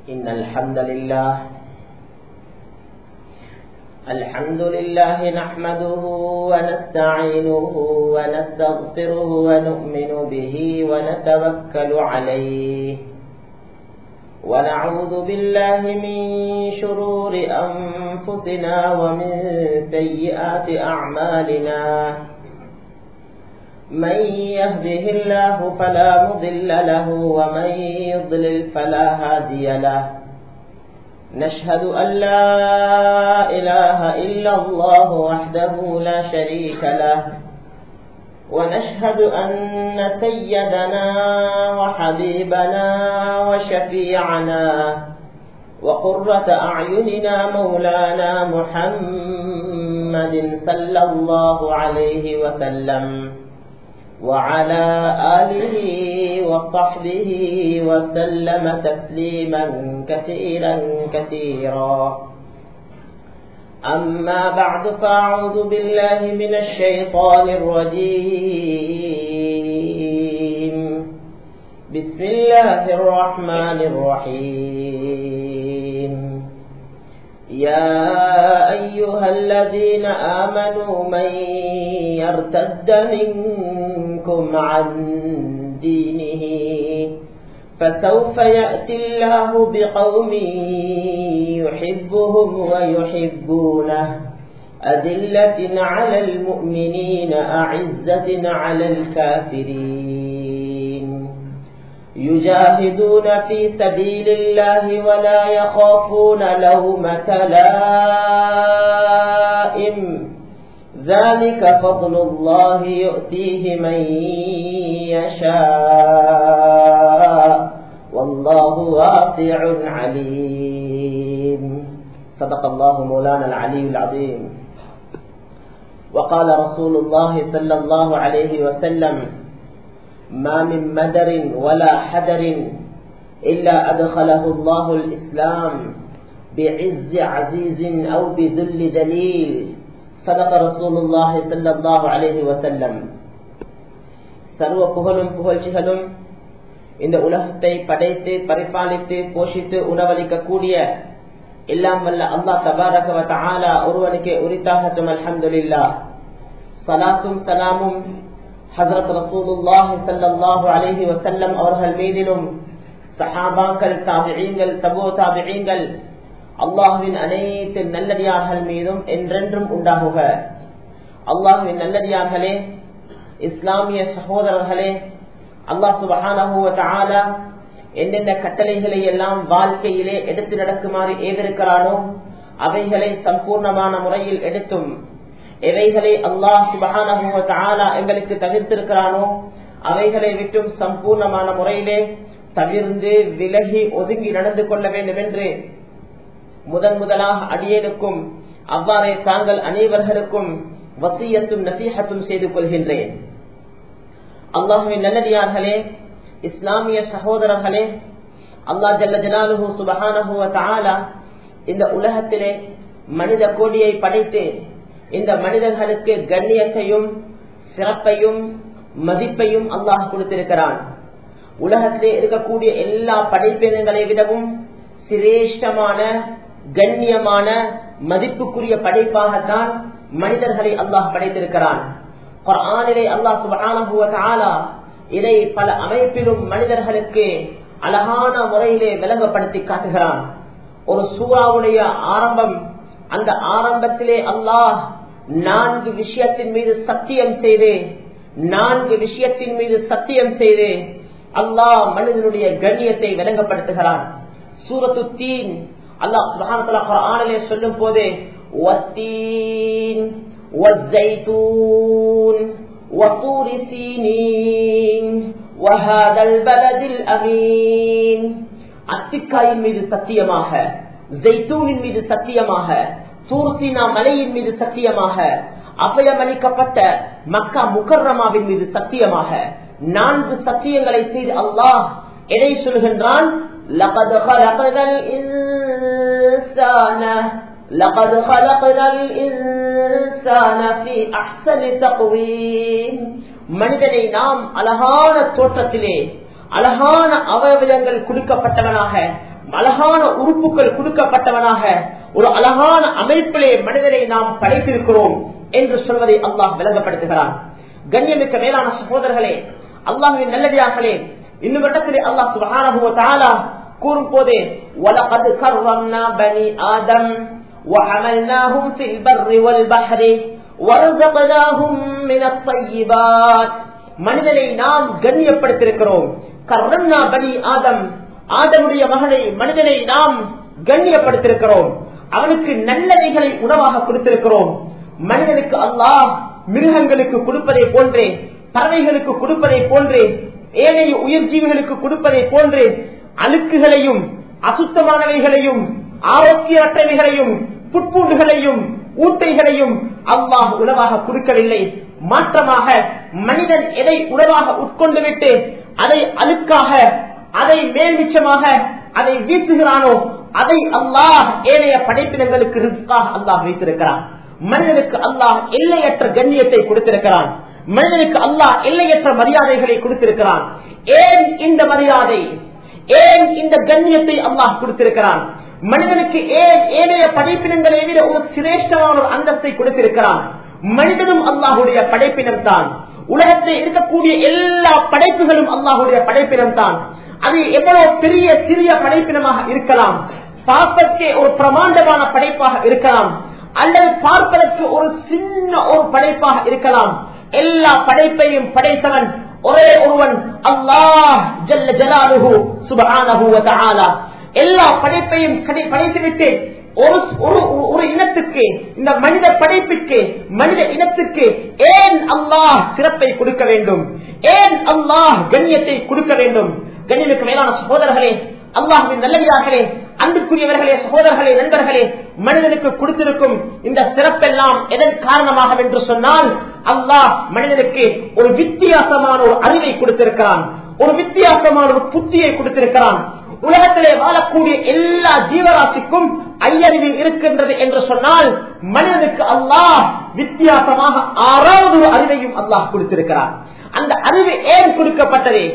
إن الحمد لله الحمد لله نحمده ونستعينه ونستغفره ونؤمن به ونتوكل عليه ونعوذ بالله من شرور أنفسنا ومن سيئات أعمالنا من يهده الله فلا مضل له ومن يضلل فلا هادي له نشهد أن لا إله إلا الله وحده لا شريك له ونشهد أن سيدنا وحبيبنا وشفيعنا وقرة أعيننا مولانا محمد صلى الله عليه وسلم وعلى آله وصحبه وسلم تسليما كثيرا كثيرا أما بعد فأعوذ بالله من الشيطان الرجيم بسم الله الرحمن الرحيم يا أيها الذين آمنوا من يرتد منكم عن دينه فسوف يأتي الله بقوم يحبهم ويحبونه أذلة على المؤمنين أعزة على الكافرين يجاهدون في سبيل الله ولا يخافون لومة لائم ذلك فضل الله يؤتيه من يشاء والله واسع عليم صدق الله مولانا العلي العظيم وقال رسول الله صلى الله عليه وسلم ما من مدر ولا حدر إلا أدخله الله الإسلام بعز عزيز أو بذل دليل صدق رسول الله صلى الله عليه وسلم சர்வ புகழும் புகழ்ச்சிகளும் இந்த உலகத்தை படைத்து பரிபாலித்து போஷித்து உணவளிக்கக்கூடிய எல்லாம் வல்ல அல்லா தபாரக ஆலா ஒருவனுக்கு உரித்தாகட்டும் அல்ஹம்துலில்லா சலாத்தும் சலாமும் ஹசரத் ரசூலுல்லாஹி ஸல்லல்லாஹு அலைஹி வஸல்லம் அவர்கள் மீதிலும் சஹாபாக்கள் தாபிஈன்கள் தபோ தாபிஈன்கள் அல்லாஹுவின் அனைத்து நல்லடியார்கள் மீதும் என்றென்றும் உண்டாகுக அல்லாஹுவின் நல்லடியார்களே இஸ்லாமிய சகோதரர்களே அல்லாஹ் சுபஹானஹுவ எந்தெந்த கட்டளைகளை எல்லாம் வாழ்க்கையிலே எடுத்து நடக்குமாறு ஏதிருக்கிறானோ அவைகளை சம்பூர்ணமான முறையில் எடுத்தும் எவைகளை அல்லாஹ் சுபஹானஹுவ எங்களுக்கு தவிர்த்திருக்கிறானோ அவைகளை விட்டும் சம்பூர்ணமான முறையிலே தவிர்ந்து விலகி ஒதுங்கி நடந்து கொள்ள வேண்டும் என்று முதன் முதலாக அடியேனுக்கும் அவ்வாறே தாங்கள் அனைவர்களுக்கும் வசியத்தும் நசீகத்தும் செய்து கொள்கின்றேன் அல்லாஹுவின் நல்லடியார்களே இஸ்லாமிய சகோதரர்களே அல்லா ஜல்ல ஜலாலுஹு சுபஹானஹு இந்த உலகத்திலே மனித கோடியை படைத்து இந்த மனிதர்களுக்கு கண்ணியத்தையும் சிறப்பையும் மதிப்பையும் அல்லாஹ் கொடுத்திருக்கிறான் உலகத்திலே இருக்கக்கூடிய எல்லா படைப்பினங்களை விடவும் சிரேஷ்டமான கண்ணியமான மதிப்புக்குரிய படைப்பாகத்தான் மனிதர்களை அல்லாஹ் படைத்திருக்கிறான் குரானிலே அல்லாஹ் சுபஹானஹு இதை பல அமைப்பிலும் மனிதர்களுக்கு அழகான முறையிலே விளங்கப்படுத்தி காட்டுகிறான் ஒரு சூறாவுடைய ஆரம்பம் அந்த ஆரம்பத்திலே அல்லாஹ் நான்கு விஷயத்தின் மீது சத்தியம் செய்து நான்கு விஷயத்தின் மீது சத்தியம் செய்து அல்லாஹ் மனிதனுடைய கண்ணியத்தை விளங்கப்படுத்துகிறான் சூரத்து தீன் அல்லாஹ் சுபஹானலே சொல்லும் போது والزيتون وطور سينين وهذا البلد الأمين அத்திக்காயின் மீது சத்தியமாக ஜெய்தூனின் மீது சத்தியமாக தூர்சினா மலையின் மீது சத்தியமாக அபயமளிக்கப்பட்ட மக்கா முகர்ரமாவின் மீது சத்தியமாக நான்கு சத்தியங்களை செய்து அல்லாஹ் எதை சொல்கின்றான் لقد خلقنا الإنسان لقد خلقنا الإنسان في أحسن تقويم மனிதனை நாம் அழகான தோற்றத்திலே அழகான அவயவங்கள் குடிக்கப்பட்டவனாக அழகான உறுப்புகள் கொடுக்கப்பட்டவனாக ஒரு அழகான அமைப்பிலே மனிதனை நாம் படைத்திருக்கிறோம் என்று சொல்வதை அல்லாஹ் விளங்கப்படுத்துகிறான் கண்ணியமிக்க மேலான சகோதரர்களே அல்லாஹுவின் நல்லடியார்களே இன்னும் இடத்திலே அல்லாஹ் சுபஹானஹு வ தஆலா கூறும் போதே وَلَقَدْ كَرَّمْنَا بَنِي آدَمَ وَحَمَلْنَاهُمْ فِي الْبَرِّ وَالْبَحْرِ وَرَزَقْنَاهُمْ مِنَ الطَّيِّبَاتِ மனிதனை நாம் கண்ணியப்படுத்தியிருக்கிறோம் கர்ரன்னா பனி ஆதம் ஆதமுடைய மகனை மனிதனை நாம் கண்ணியப்படுத்தியிருக்கிறோம் அவனுக்கு நல்லவைகளை உணவாக கொடுத்திருக்கிறோம் மனிதனுக்கு அல்லாஹ் மிருகங்களுக்கு கொடுப்பதை போன்றே பறவைகளுக்கு கொடுப்பதை போன்றே ஏனைய உயிர் ஜீவிகளுக்கு கொடுப்பதை போன்றே அழுக்குகளையும் அசுத்தமானவைகளையும் ஆரோக்கியற்றவைகளையும் புட்பூண்டுகளையும் ஊட்டைகளையும் அல்லாஹ் உணவாக கொடுக்கவில்லை மாற்றமாக மனிதன் எதை உணவாக உட்கொண்டு விட்டு அதை அழுக்காக அதை மேல்மிச்சமாக அதை வீசுகிறானோ அதை அல்லாஹ் ஏனைய படைப்பினங்களுக்கு ரிஸ்காக அல்லாஹ் வைத்திருக்கிறான் மனிதனுக்கு அல்லாஹ் எல்லையற்ற கண்ணியத்தை கொடுத்திருக்கிறான் மனிதனுக்கு அல்லாஹ் எல்லையற்ற மரியாதைகளை கொடுத்திருக்கிறான் ஏன் இந்த மரியாதை ஏன் இந்த கண்ணியத்தை அல்லாஹ் கொடுத்திருக்கிறான் மனிதனுக்கு ஏன் ஏனைய படைப்பினங்களை விட ஒரு சிரேஷ்டமான ஒரு அந்தத்தை கொடுத்திருக்கிறான் மனிதனும் அல்லாஹுடைய படைப்பினம் தான் உலகத்தில் இருக்கக்கூடிய எல்லா படைப்புகளும் அல்லாஹுடைய படைப்பினம் தான் அது எவ்வளவு பெரிய சிறிய படைப்பினமாக இருக்கலாம் பார்ப்பதற்கே ஒரு பிரமாண்டமான படைப்பாக இருக்கலாம் அல்லது பார்ப்பதற்கு ஒரு சின்ன ஒரு படைப்பாக இருக்கலாம் எல்லா படைப்பையும் படைத்தவன் ஒரே ஒருவன் அல்லாஹ் ஜல்ல ஜலாலுஹு சுபஹானஹு வ தஆலா எல்லா படைப்பையும் கடை- படைத்துவிட்டு ஒரு ஒரு ஒரு இனத்துக்கு இந்த மனித படைப்புக்கு மனித இனத்துக்கு ஏன் அல்லாஹ் சிறப்பை கொடுக்க வேண்டும் ஏன் அல்லாஹ் கண்ணியத்தை கொடுக்க வேண்டும் கண்ணியமிக்க மேலான சகோதரர்களே அல்லாஹுவின் நல்லவியார்களே அன்புக்குரியவர்களே சகோதரர்களே நண்பர்களே மனிதனுக்கு கொடுத்திருக்கும் இந்த சிறப்பெல்லாம் எதன் காரணமாக என்று சொன்னால் அல்லாஹ் மனிதனுக்கு ஒரு வித்தியாசமான ஒரு அறிவை கொடுத்திருக்கிறான் ஒரு வித்தியாசமான ஒரு புத்தியை கொடுத்திருக்கிறான் உலகத்திலே வாழக்கூடிய எல்லா ஜீவராசிக்கும் ஐயறிவு இருக்கின்றது என்று சொன்னால் மனிதனுக்கு அல்லாஹ் வித்தியாசமாக ஆறாவது ஒரு அறிவையும் அல்லாஹ் கொடுத்திருக்கிறார் அந்த அறிவு ஏன் கொடுக்கப்பட்டது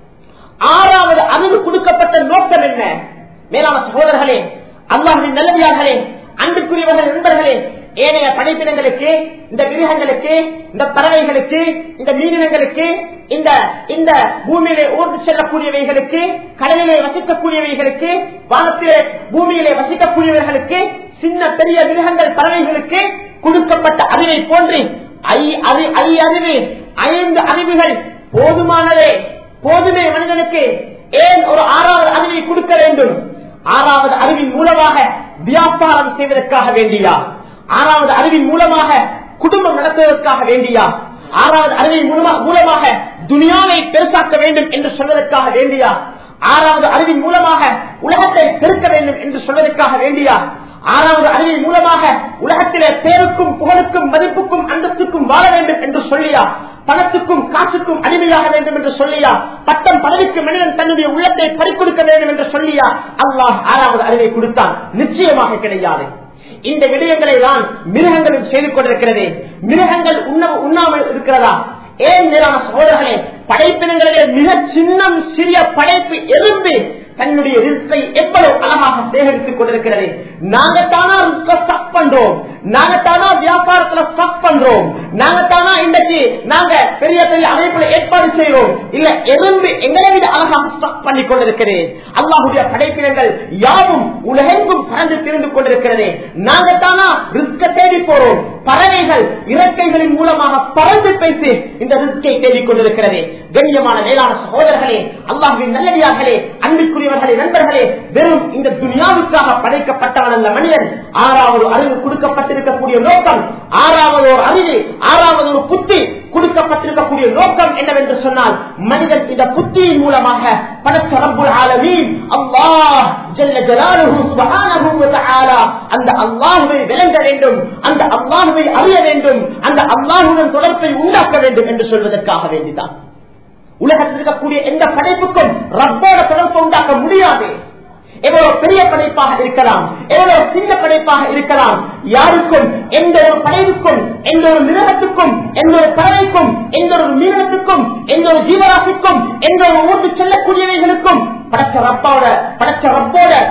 ஆறாவது அறிவு கொடுக்கப்பட்ட நோக்கம் என்ன மேலான சகோதரர்களே அல்லாஹின் நல்லவியார்களே அன்புக்குரியவர்கள் நண்பர்களே ஏனைய படைப்பினங்களுக்கு இந்த மிருகங்களுக்கு இந்த பறவைகளுக்கு இந்த மீனினங்களுக்கு இந்த இந்த பூமியிலே ஊர்ந்து செல்லக்கூடியவைகளுக்கு கடலிலே வசிக்கக்கூடியவைகளுக்கு வானத்திலே பூமியிலே வசிக்கக்கூடியவர்களுக்கு சின்ன பெரிய மிருகங்கள் பறவைகளுக்கு கொடுக்கப்பட்ட அறிவை போன்று ஐ அறி- ஐ அறிவு ஐந்து அறிவுகள் போதுமானதே போதுமே மனிதனுக்கு ஏன் ஒரு ஆறாவது அறிவை கொடுக்க வேண்டும் ஆறாவது அறிவின் மூலமாக வியாபாரம் செய்வதற்காக வேண்டியா ஆறாவது அறிவின் மூலமாக குடும்பம் நடத்துவதற்காக வேண்டியா ஆறாவது அறிவின் மூலமா- மூலமாக துனியாவை பெருசாக்க வேண்டும் என்று சொல்வதற்காக வேண்டியா ஆறாவது அறிவின் மூலமாக உலகத்தை பெருக்க வேண்டும் என்று சொல்வதற்காக வேண்டியா ஆறாவது அறிவின் மூலமாக உலகத்திலே பேருக்கும் புகழுக்கும் மதிப்புக்கும் அந்தஸ்துக்கும் வாழ வேண்டும் என்று சொல்லியா பணத்துக்கும் காசுக்கும் அடிமையாக வேண்டும் என்று சொல்லியா பட்டம் பதவிக்கு மனிதன் தன்னுடைய உள்ளத்தை பறிக்கொடுக்க வேண்டும் என்று சொல்லியா அல்லாஹ் ஆறாவது அறிவை கொடுத்தான் நிச்சயமாக கிடையாது இந்த விடயங்களை தான் மிருகங்களும் செய்து கொண்டிருக்கிறது மிருகங்கள் உண்ண உண்ணாமல் இருக்கிறதா ஏன் மேலான சகோதரர்களே படைப்பினங்களிலே மிக சின்னம் சிறிய படைப்பு எறும்பு தன்னுடைய ரிஸ்கை எவ்வளவு அழகாக சேகரித்துக் கொண்டிருக்கிறது நாங்க தானா ரிஸ்க ஸ்டக் பண்றோம் நாங்க தானா வியாபாரத்துல ஸ்டக் பண்றோம் நாங்க தானா இன்றைக்கு நாங்க பெரிய பெரிய அமைப்புல ஏற்பாடு செய்யறோம் இல்ல எறும்பு எங்களை விட அழகாக ஸ்டக் பண்ணி கொண்டிருக்கிறது அல்லாஹுடைய படைப்பினங்கள் யாவும் உலகெங்கும் பறந்து திரிந்து கொண்டிருக்கிறது நாங்க தானா ரிஸ்க தேடி போறோம் பறவைகள் இறக்கைகளின் மூலமாக பறந்து பேசி இந்த ரிஸ்கை தேடிக் கொண்டிருக்கிறது கண்ணியமான மேலான சகோதரர்களே அல்லாஹின் நல்லடியார்களே அன்புக்குரியவர்களே நண்பர்களே வெறும் இந்த துனியாவுக்காக படைக்கப்பட்டவன் அல்ல மனிதன் ஆறாவது அறிவு கொடுக்கப்பட்டிருக்கக்கூடிய நோக்கம் ஆறாவது ஒரு அறிவு ஆறாவது ஒரு புத்தி கொடுக்கப்பட்டிருக்கக்கூடிய நோக்கம் என்னவென்று சொன்னால் மனிதன் இந்த புத்தியின் மூலமாக படைத்த ரப்புல் ஆலமீன் அல்லாஹ் ஜல்ல ஜலாலுஹு சுப்ஹானஹு வ தஆலா அந்த அல்லாஹ்வை விளங்க வேண்டும் அந்த அல்லாஹ்வை அறிய வேண்டும் அந்த அல்லாஹ்வுடன் தொடர்பை உண்டாக்க வேண்டும் என்று சொல்வதற்காக வேண்டிதான் உலகத்தில் இருக்கக்கூடிய எந்த படைப்புக்கும் ரப்போட தொடர்பு உண்டாக்க முடியாது எவ்வளவு பெரிய படைப்பாக இருக்கலாம் எவ்வளவு சின்ன படைப்பாக இருக்கலாம் யாருக்கும் எந்த ஒரு படைவுக்கும் எந்த ஒரு மிருகத்துக்கும் எந்த ஒரு பறவைக்கும் எந்த ஒரு மிருகத்துக்கும் எந்த ஒரு ஜீவராசிக்கும் எந்த ஒரு ஊருக்கு செல்லக்கூடியவைகளுக்கும் படைச்ச ரப்போட படைச்ச ரப்போட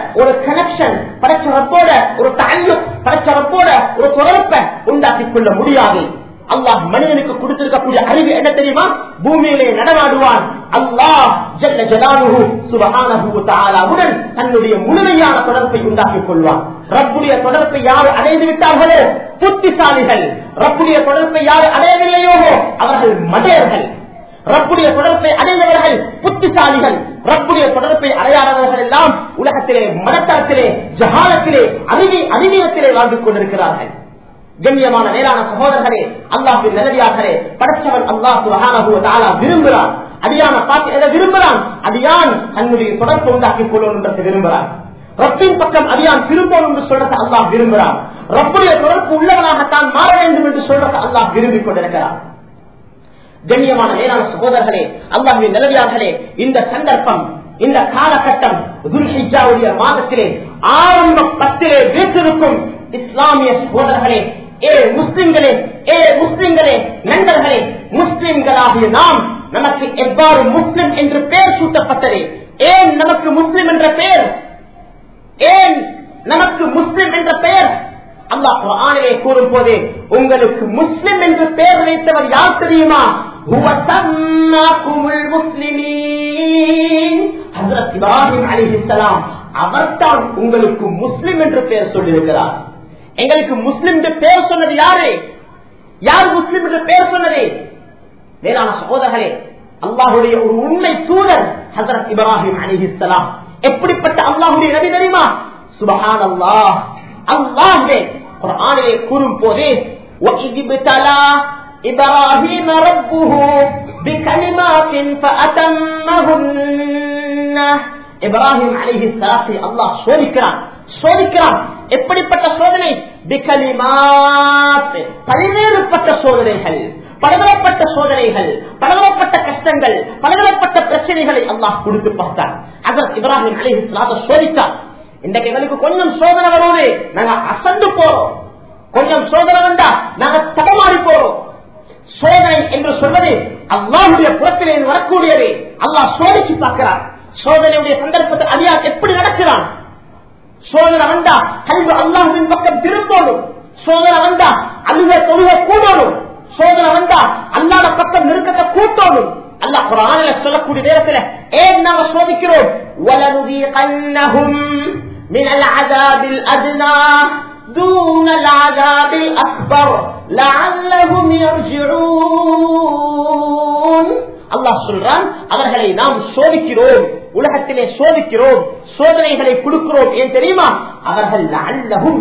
உண்டாக்கிக் கொள்ள முடியாது அல்லாஹ் மனிதனுக்கு கொடுத்திருக்கக்கூடிய அறிவு என்ன தெரியுமா பூமியிலே நடமாடுவான் அல்லாஹ் ஜல்ல ஜலாலுஹு சுபஹானஹு தஆலாவுடன் தன்னுடைய முழுமையான தொடர்பை உண்டாக்கிக் கொள்வான் ரப்புடைய தொடர்பை யார் அடைந்து விட்டார்களோ புத்திசாலிகள் ரப்புடைய தொடர்பை யார் அடையவில்லையோ அவர்கள் மடையர்கள் ரப்புடைய தொடர்பை அடைந்தவர்கள் புத்திசாலிகள் ரப்புடைய தொடர்பை அடையாதவர்கள் எல்லாம் உலகத்திலே மனத்தரத்திலே ஜகாலத்திலே அறிவி அறிவியத்திலே வாழ்ந்து கொண்டிருக்கிறார்கள் கண்ணியமான மேலான சகோதரர்களே அல்லாஹின் நிலவியார்களே படைச்சவன் அல்லாஹ் விரும்புகிறான் அடியான பார்த்து எதை விரும்புகிறான் அடியான் தன்னுடைய தொடர்பு உண்டாக்கிக் கொள்ளும் என்றதை விரும்புகிறான் ரப்பின் பக்கம் அடியான் திரும்பணும் என்று சொல்றதை அல்லாஹ் விரும்புகிறான் ரப்புடைய தொடர்பு உள்ளவனாகத்தான் மாற வேண்டும் என்று சொல்றதை அல்லாஹ் விரும்பிக் கொண்டிருக்கிறான் கண்ணியமான மேலான சகோதரர்களே அல்லாஹின் நிலவியார்களே இந்த சந்தர்ப்பம் இந்த காலகட்டம் துல்ஹிஜாவுடைய மாதத்திலே ஆரம்ப பத்திலே வீட்டிருக்கும் இஸ்லாமிய சகோதரர்களே ஏ முஸ்லிம்களே ஏ முஸ்லிம்களே நண்பர்களே முஸ்லிம்களாகிய நாம் நமக்கு எவ்வாறு முஸ்லிம் என்று பெயர் சூட்டப்பட்டது ஏன் நமக்கு முஸ்லிம் என்ற பெயர் ஏன் நமக்கு முஸ்லிம் என்ற பெயர் அல்லாஹ் குர்ஆனிலே கூறும் போது உங்களுக்கு முஸ்லிம் என்று பெயர் வைத்தவர் யார் தெரியுமா هو سماكم المسلمين ஹஜ்ரத் இப்ராஹிம் அலைஹிஸ்ஸலாம் அவர்தான் உங்களுக்கு முஸ்லிம் என்று பெயர் சொல்லியிருக்கிறார் எங்களுக்கு முஸ்லிம் என்று பெயர் சொன்னது யாரு யார் முஸ்லிம் என்று பெயர் சொன்னது வேளாண் சகோதரர்களே அல்லாஹுடைய ஒரு உண்மை தூதர் ஹசரத் இப்ராஹிம் அலிஹிஸ்லாம் எப்படிப்பட்ட அல்லாஹுடைய நபி தெரியுமா சுபஹான் அல்லாஹ் அல்லாஹே குர்ஆனிலே கூறும் போதே وَإِذِ ابْتَلَى إِبْرَاهِيمَ رَبُّهُ بِكَلِمَاتٍ فَأَتَمَّهُنَّ இப்ராஹிம் அலிஹி சலாத்தை அல்லாஹ் சோதிக்கிறான் சோதிக்கிறான் எப்படிப்பட்ட சோதனை பிகலிமாத் பல்வேறுபட்ட சோதனைகள் பலதரப்பட்ட சோதனைகள் பலதரப்பட்ட கஷ்டங்கள் பலதரப்பட்ட பிரச்சனைகளை அல்லாஹ் கொடுத்து பார்த்தான் அதற்கு இப்ராஹிம் அலிஹி சலாத்தை சோதித்தான் இன்றைக்கு எங்களுக்கு கொஞ்சம் சோதனை வருவது நாங்க அசந்து போறோம் கொஞ்சம் சோதனை வந்தா நாங்க தடமாறி போறோம் சோதனை என்று சொல்வது அல்லாஹுடைய புறத்திலே வரக்கூடியது அல்லாஹ் சோதிச்சு பார்க்கிறார் சோதனையுடைய சந்தர்ப்பத்தில் அடியார் எப்படி நடக்கிறான் சோதனை வந்தா கல்வி அல்லாஹின் பக்கம் திரும்பணும் சோதனை வந்தா அழுக தொழுக கூடணும் சோதனை வந்தா அல்லாத பக்கம் நெருக்கத்தை கூட்டணும் அல்லாஹ் குரானில சொல்லக்கூடிய நேரத்தில் ஏன் நாம சோதிக்கிறோம் وَلَنُذِيقَنَّهُمْ مِنَ الْعَذَابِ الْأَدْنَى دُونَ الْعَذَابِ الْأَكْبَرِ لَعَلَّهُمْ يَرْجِعُونَ அல்லாஹ் சொல்றான் அவர்களை நாம் சோதிக்கிறோம் உலகத்திலே சோதிக்கிறோம் சோதனைகளை கொடுக்கிறோம் ஏன் தெரியுமா அவர்கள் அல்லவும்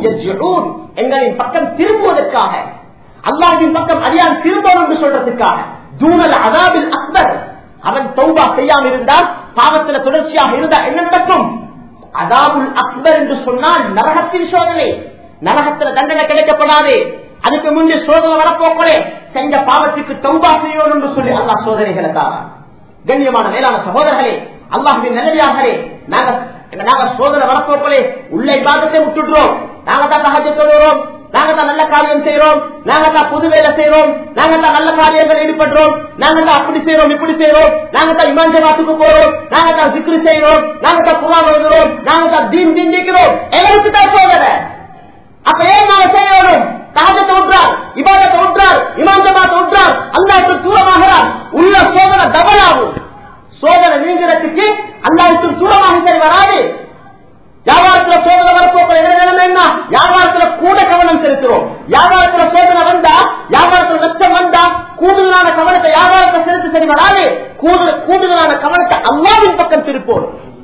எங்களின் பக்கம் திரும்புவதற்காக அல்லாஹின் பக்கம் அடியான் திரும்பணும் என்று சொல்றதுக்காக தூணல் அதாபில் அக்பர் அவன் தௌபா செய்யாமல் இருந்தால் பாவத்தில் தொடர்ச்சியாக இருந்தால் என்ன நடக்கும் அதாபுல் அக்பர் என்று சொன்னால் நரகத்தின் சோதனை நரகத்தில் தண்டனை கிடைக்கப்படாது அதுக்கு முன்னே சோதனை வரப்போக்களே செஞ்ச பாவத்துக்கு தௌபா செய்யணும் என்று சொல்லி அல்லாஹ் சோதனைகளை தாரா கண்ணியமான மேலான சகோதரர்களே அல்லாஹின் நிலையார்களே நாங்க நாங்க சோதனை வரப்போக்களே உள்ள பாதத்தை விட்டுடுறோம் நாங்க தான் தகஜ தொழுகிறோம் நாங்க தான் நல்ல காரியம் செய்யறோம் நாங்க தான் புது வேலை செய்யறோம் நாங்க தான் நல்ல காரியங்கள் ஈடுபடுறோம் நாங்க தான் அப்படி செய்யறோம் இப்படி செய்யறோம் நாங்க தான் இமான் ஜமாத்துக்கு போறோம் நாங்க தான் சிக்ரு செய்யறோம் நாங்க தான் குரான் எழுதுறோம் நாங்க தான் தீன் தீன் ஜெயிக்கிறோம் எங்களுக்கு தான் சோதனை அப்ப ஏன் நாங்க செய்யணும் தாஜத்தை விட்டுறார் இபாதத்தை விட்டுறார் இமாம் ஜமாத்தை விட்டுறார் அல்லாவுக்கு தூரமாகிறார் உள்ள சோதனை டபுள் ஆகும் சோதனை நீங்கிறதுக்கு அல்லாவுக்கு தூரமாக சரி வராது வியாபாரத்துல சோதனை வரப்போக்கிற நிலைமை என்ன வியாபாரத்துல கூட கவனம் செலுத்துறோம் வியாபாரத்துல சோதனை வந்தா வியாபாரத்துல நஷ்டம் வந்தா கூடுதலான கவனத்தை வியாபாரத்தை செலுத்த சரி வராது கூடுதல் கூடுதலான கவனத்தை அல்லாவின் பக்கம் திருப்போம்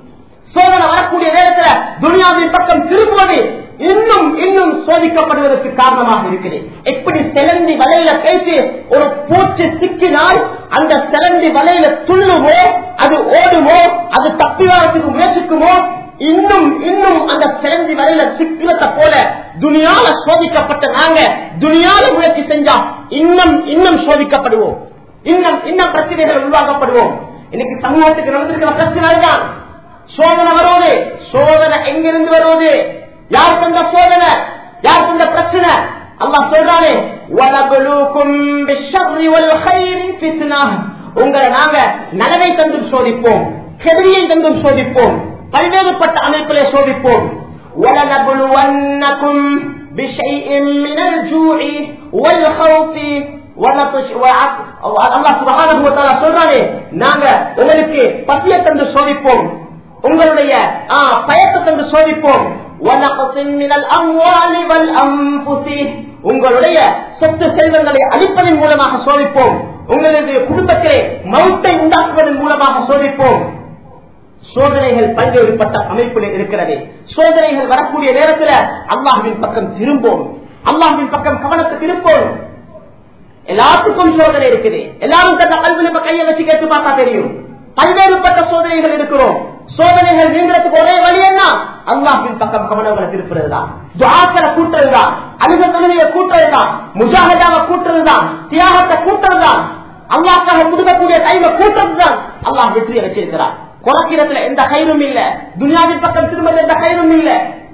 சோதனை வரக்கூடிய நேரத்துல துனியாவின் பக்கம் திரும்புவது இன்னும் இன்னும் சோதிக்கப்படுவதற்கு காரணமாக இருக்குது எப்படி செலந்தி வலையில பேசி ஒரு பூச்சி சிக்கினால் அந்த செலந்தி வலையில துள்ளுமோ அது ஓடுமோ அது தப்பி வரத்துக்கு முயற்சிக்குமோ இன்னும் இன்னும் அந்த சிறந்தி வரையில சிக்கிறத போல துணியால சோதிக்கப்பட்ட நாங்க துணியால முயற்சி செஞ்சா இன்னும் இன்னும் சோதிக்கப்படுவோம் இன்னும் இன்னும் பிரச்சனைகள் உருவாக்கப்படுவோம் இன்னைக்கு தமிழ்நாட்டுக்கு நடந்திருக்கிற பிரச்சனை தான் சோதனை வருவது சோதனை எங்கிருந்து வருவது யார் தந்த சோதனை யார் தந்த பிரச்சனை அல்லாஹ் சொல்றானே வலகுலுக்கும் பிஷ்ஷர்ரி வல் கைரி ஃபித்னா உங்களை நாங்க நலனை தந்தும் சோதிப்போம் கெதிரியை தந்தும் சோதிப்போம் பல்வேறுபட்ட அமைப்பிலே சோதிப்போம் وَلَنَبْلُوَنَّكُمْ بِشَيْءٍ مِنَ الْجُوعِ والخوف ونطش وعق- அல்லாஹ் சுப்ஹானஹு வ தஆலா சொல்றானே நாங்க உங்களுக்கு பசியை தந்து சோதிப்போம் உங்களுடைய ஆ, பயத்தை தந்து சோதிப்போம் وَنَقْصٍ مِّنَ الْأَمْوَالِ وَالْأَنفُسِ உங்களுடைய சொத்து செல்வங்களை அளிப்பதன் மூலமாக சோதிப்போம் உங்களுடைய குடும்பத்திலே மௌத்தை உண்டாக்குவதன் மூலமாக சோதிப்போம் சோதனைகள் பல்வேறுபட்ட அமைப்பில் இருக்கிறது சோதனைகள் வரக்கூடிய நேரத்தில் அல்லாஹ்வின் பக்கம் திரும்போம் அல்லாஹ்வின் பக்கம் கவனத்தை திருப்போம் எல்லாத்துக்கும் சோதனை இருக்குது எல்லாரும் தந்த கல்வியில் இப்ப கையை வச்சு கேட்டு பார்த்தா தெரியும் பல்வேறுபட்ட சோதனைகள் இருக்கிறோம் சோதனைகள் நீங்கிறதுக்கு ஒரே வழி என்ன அல்லாஹின் பக்கம் கவனங்களை திருப்புறதுதான் துவாக்களை கூட்டுறதுதான் அழுக தொழுகையை கூட்டுறதுதான் முஜாஹதாவை கூட்டுறதுதான் தியாகத்தை கூட்டுறதுதான் அல்லாஹாக கொடுக்கக்கூடிய டைமை கூட்டுறதுதான் அல்லாஹ் வெற்றியை வச்சிருக்கிறார் குறைக்கிறதுல எந்த கயிறும் இல்ல துனியாவின் பக்கம் திரும்பது எந்த கயிறும் இல்ல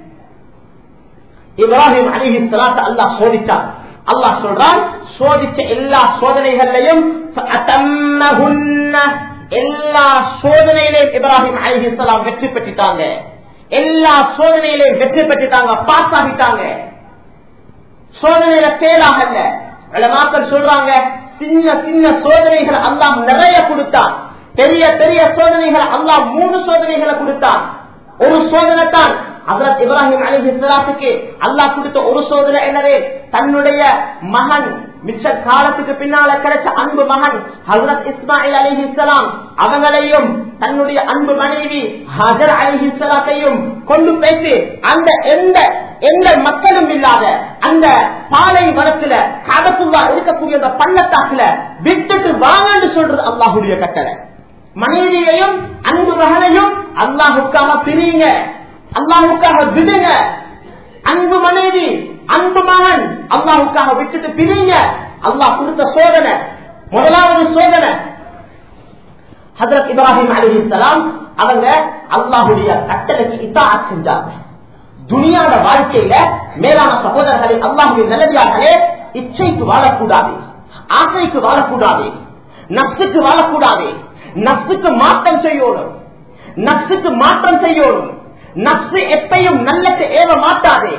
இப்ராஹிம் அலிஹி சலாத்த அல்லாஹ் சோதிச்சார் அல்லாஹ் சொல்றான் சோதிச்ச எல்லா சோதனைகள்லையும் فأتمهن எல்லா சோதனையிலையும் இப்ராஹிம் அலிஹி சலாம் வெற்றி பெற்றுட்டாங்க எல்லா சோதனையிலையும் வெற்றி பெற்றுட்டாங்க பாஸ் ஆகிட்டாங்க சோதனையில பேலாகல்ல மக்கள் சொல்றாங்க சின்ன சின்ன சோதனைகள் அல்லாஹ் நிறைய கொடுத்தான் பெரிய பெரிய சோதனைகள் அல்லாஹ் மூணு சோதனைகளை கொடுத்தான் ஒரு சோதனை தான் ஹசரத் இப்ராஹிம் அலி இஸ்லாத்துக்கு அல்லாஹ் கொடுத்த ஒரு சோதனை என்னது தன்னுடைய மகன் மிச்ச காலத்துக்கு பின்னால கிடைச்ச அன்பு மகன் ஹசரத் இஸ்மாயில் அலி இஸ்லாம் அவங்களையும் தன்னுடைய அன்பு மனைவி ஹசர் அலி இஸ்லாத்தையும் கொண்டு போயிட்டு அந்த எந்த எந்த மக்களும் இல்லாத அந்த பாலை வனத்துல காதத்துள்ளா இருக்கக்கூடிய அந்த பள்ளத்தாக்குல விட்டுட்டு வாங்கன்னு சொல்றது அல்லாஹுடைய கட்டளை மனைவியையும் அன்பு மகனையும் அல்லாஹுக்காக பிரியுங்க அல்லாஹுக்காக விடுங்க அன்பு மனைவி அன்பு மகன் அல்லாஹுக்காக விட்டுட்டு பிரியுங்க அல்லாஹ் கொடுத்த சோதனை முதலாவது சோதனை ஹசரத் இப்ராஹிம் அலி இஸ்லாம் அவங்க அல்லாஹுடைய கட்டளைக்கு இத்தா செஞ்சாங்க துனியாட வாழ்க்கையில மேலான சகோதரர்களை அல்லாஹுடைய நல்லதியார்களே இச்சைக்கு வாழக்கூடாது ஆசைக்கு வாழக்கூடாது நப்சுக்கு வாழக்கூடாது நப்சுக்கு மாற்றம் செய்யணும் நப்சுக்கு மாற்றம் செய்யணும் நப்சு எப்பையும் நல்லத்தை ஏவ மாட்டாது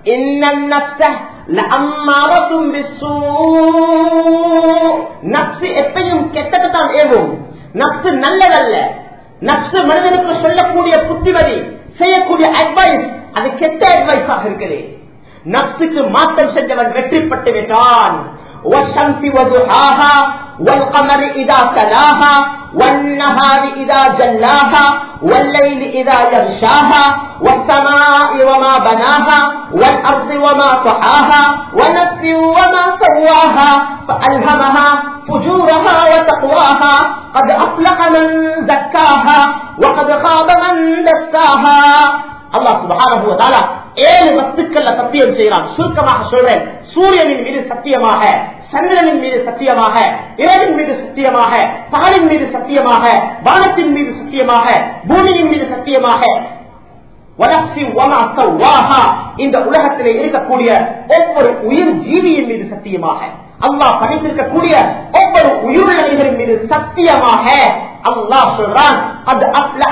நப்சு எப்பையும் கெட்டதை தான் ஏவும் நப்சு நல்லதல்ல நப்சு மனிதனுக்கு சொல்லக்கூடிய புத்திமதி செய்யக்கூடிய அட்வைஸ் அது கெட்ட அட்வைஸாக இருக்குது நப்சுக்கு மாற்றம் செஞ்சவன் வெற்றிப்பட்டு விட்டான் والشمس وضحاها والقمر إذا تلاها والنهار إذا جلاها والليل إذا يغشاها والسماء وما بناها والأرض وما طحاها ونفس وما سواها فألهمها فجورها وتقواها قد أفلح من زكاها وقد خاب من دساها الله سبحانه وتعالى ஏழு வஸ்துக்கள்ல சத்தியம் செய்யறான் சுருக்கமாக சொல்றேன் சூரியனின் மீது சத்தியமாக சந்திரனின் மீது சத்தியமாக இரவின் மீது சத்தியமாக பகலின் மீது சத்தியமாக வானத்தின் மீது சத்தியமாக பூமியின் மீது சத்தியமாக இந்த உலகத்திலே இருக்கக்கூடிய ஒவ்வொரு உயிர் ஜீவியின் மீது சத்தியமாக அல்லாஹ் படைத்திருக்கக்கூடிய ஒவ்வொரு உயிருள்ளவர்களின் மீது சத்தியமாக அல்லாஹ் சொல்றான் அது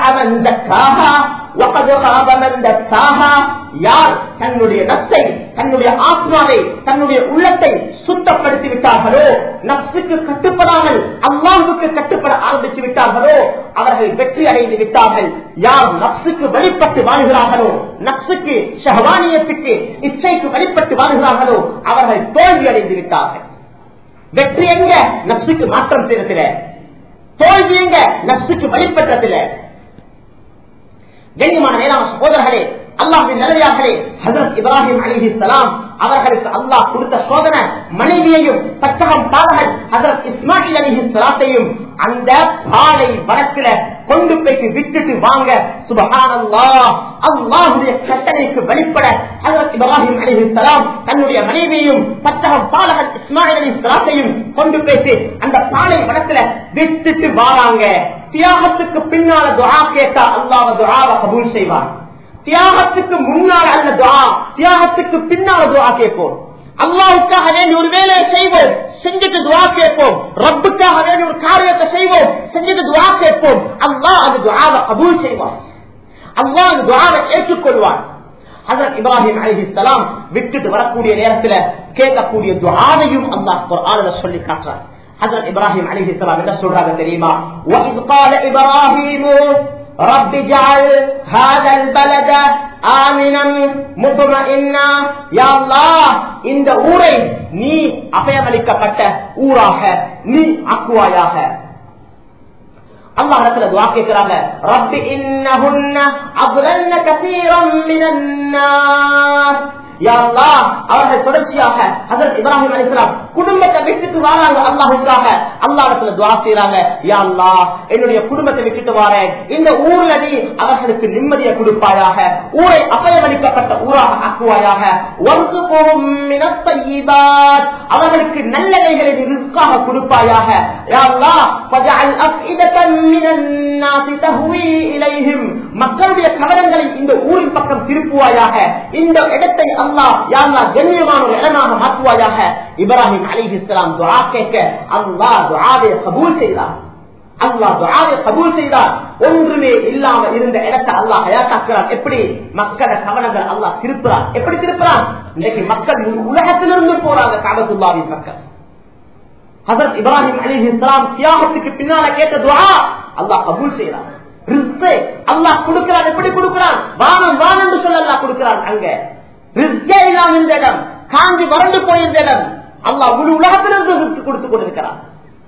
யார் தன்னுடைய நப்சை தன்னுடைய ஆத்மாவை தன்னுடைய உள்ளத்தை சுத்தப்படுத்தி விட்டார்களோ நப்சுக்கு கட்டுப்படாமல் அல்லாஹுக்கு கட்டுப்பட ஆரம்பித்து விட்டார்களோ அவர்கள் வெற்றி அடைந்து விட்டார்கள் யார் நப்சுக்கு வழிபட்டு வாழ்கிறார்களோ நப்சுக்கு ஷஹவானியத்துக்கு இச்சைக்கு வழிபட்டு வாழ்கிறார்களோ அவர்கள் தோல்வி அடைந்து விட்டார்கள் வெற்றி எங்க நப்சுக்கு மாற்றம் செய்யறதுல தோல்வி எங்க நப்சுக்கு வழிபட்டதில்லை கண்ணியமான மேலான சகோதரர்களே அல்லாஹின் நல்லதார்களே ஹசரத் இப்ராஹிம் அலிஹி சலாம் அவர்களுக்கு அல்லாஹ் கொடுத்த சோதனை மனைவியையும் பச்சகம் பாடகன் ஹசரத் இஸ்மாயில் அலிஹி சலாத்தையும் அந்த பாலை வடக்கில கொண்டு போய்க்கு விட்டுட்டு வாங்க சுபகானல்லா அல்லாஹுடைய கட்டளைக்கு வெளிப்பட ஹசரத் இப்ராஹிம் அலிஹி சலாம் தன்னுடைய மனைவியையும் பச்சகம் பாடகன் இஸ்மாயில் அலி சலாத்தையும் கொண்டு போய்ட்டு அந்த பாலை வடக்கில விட்டுட்டு வாராங்க தியாகத்துக்கு பின்னால துவா கேட்டா அல்லாஹ் துவாவை கபூல் செய்வார் தியாகத்துக்கு முன்னால் அல்ல துவா தியாகத்துக்கு பின்னால துவா கேட்போம் அல்லாவுக்காக வேண்டி ஒரு வேலையை செய்வோம் செஞ்சுட்டு துவா கேட்போம் ரப்புக்காக வேண்டி ஒரு காரியத்தை செய்வோம் செஞ்சுட்டு துவா கேட்போம் அல்லாஹ் அந்த துவாவை கபூல் செய்வார் அல்லாஹ் அந்த துவாவை ஏற்றுக்கொள்வார் ஹசரத் இப்ராஹிம் அலிஹிஸ்லாம் விட்டுட்டு வரக்கூடிய நேரத்துல கேட்கக்கூடிய துஆவையும் அல்லாஹ் குர்ஆன்ல சொல்லி காட்டுறார் ஹசரத் இப்ராஹிம் அலிஹிஸ்லாம் என்ன சொல்றாங்க தெரியுமா وَإِذْ قَالَ إِبْرَاهِيمُ رب اجعل هذا البلد آمنا مطمئنا يا الله இந்த ஊரை நீ அபயமளிக்கப்பட்ட ஊராக நீ ஆக்குவாயாக அல்லாஹ் இடத்துல துவா கேட்கிறாங்க ரப்பி இன்னஹுன்ன அப்ரல்ன கஸீரம் மினன் நாஸ் யா அல்லாஹ் அவர்கள் தொடர்ச்சியாக ஹஜரத் இப்ராஹிம் அலைஹிஸ்ஸலாம் குடும்பத்தை விட்டுட்டு வராங்க அல்லாஹ்வுக்காக அல்லாஹ் இடத்துல துஆ செய்றாங்க யா அல்லாஹ் என்னுடைய குடும்பத்தை விட்டுட்டு வரேன் இந்த ஊர்ல நீ அவர்களுக்கு நிம்மதியை கொடுப்பாயாக ஊரை அபயமளிக்கப்பட்ட ஊராக ஆக்குவாயாக வர்சுகுஹும் மினத் தய்யிபாத் அவர்களுக்கு நல்லவைகளை நீ ரிஸ்காக கொடுப்பாயாக யா அல்லாஹ் ஃபஜஅல் அஃஇதத்தன் மினன் நாஸி தஹ்வி இலைஹிம் மக்களுடைய கவனங்களை இந்த ஊரின் பக்கம் திருப்புவாயாக இந்த இடத்தை அல்லாஹ் யா அல்லாஹ் கண்ணியமான ஒரு இடமாக மாற்றுவாயாக இப்ராஹிம் அலைஹிஸ்ஸலாம் துஆ கேட்க அல்லாஹ் துஆவை கபூல் செய்தார் அல்லாஹ் துஆவை கபூல் செய்தார் ஒன்றுமே இல்லாம இருந்த இடத்தை அல்லாஹ் ஹயாத்தாக்குறான் எப்படி மக்கள கவனங்கள் அல்லாஹ் திருப்புறான் எப்படி திருப்புறான் இன்னைக்கு மக்கள் முழு உலகத்திலிருந்து போறாங்க காபத்துல்லாவின் மக்கள் ஹசரத் இப்ராஹிம் அலிஹிஸ்லாம் தியாகத்துக்கு பின்னால கேட்ட துஆ அல்லாஹ் கபூல் செய்யறான் ரிஸ்கை அல்லாஹ் கொடுக்கிறான் எப்படி கொடுக்கிறான் வானம் வானம் சொல்ல அல்லாஹ் கொடுக்கிறான் அங்க ரிஸ்கே இல்லாம இந்த இடம் காஞ்சி வறண்டு போயிருந்த இடம் அல்லாஹ் முழு உலகத்திலிருந்து ரிஸ்க் கொடுத்து கொண்டிருக்கிறான்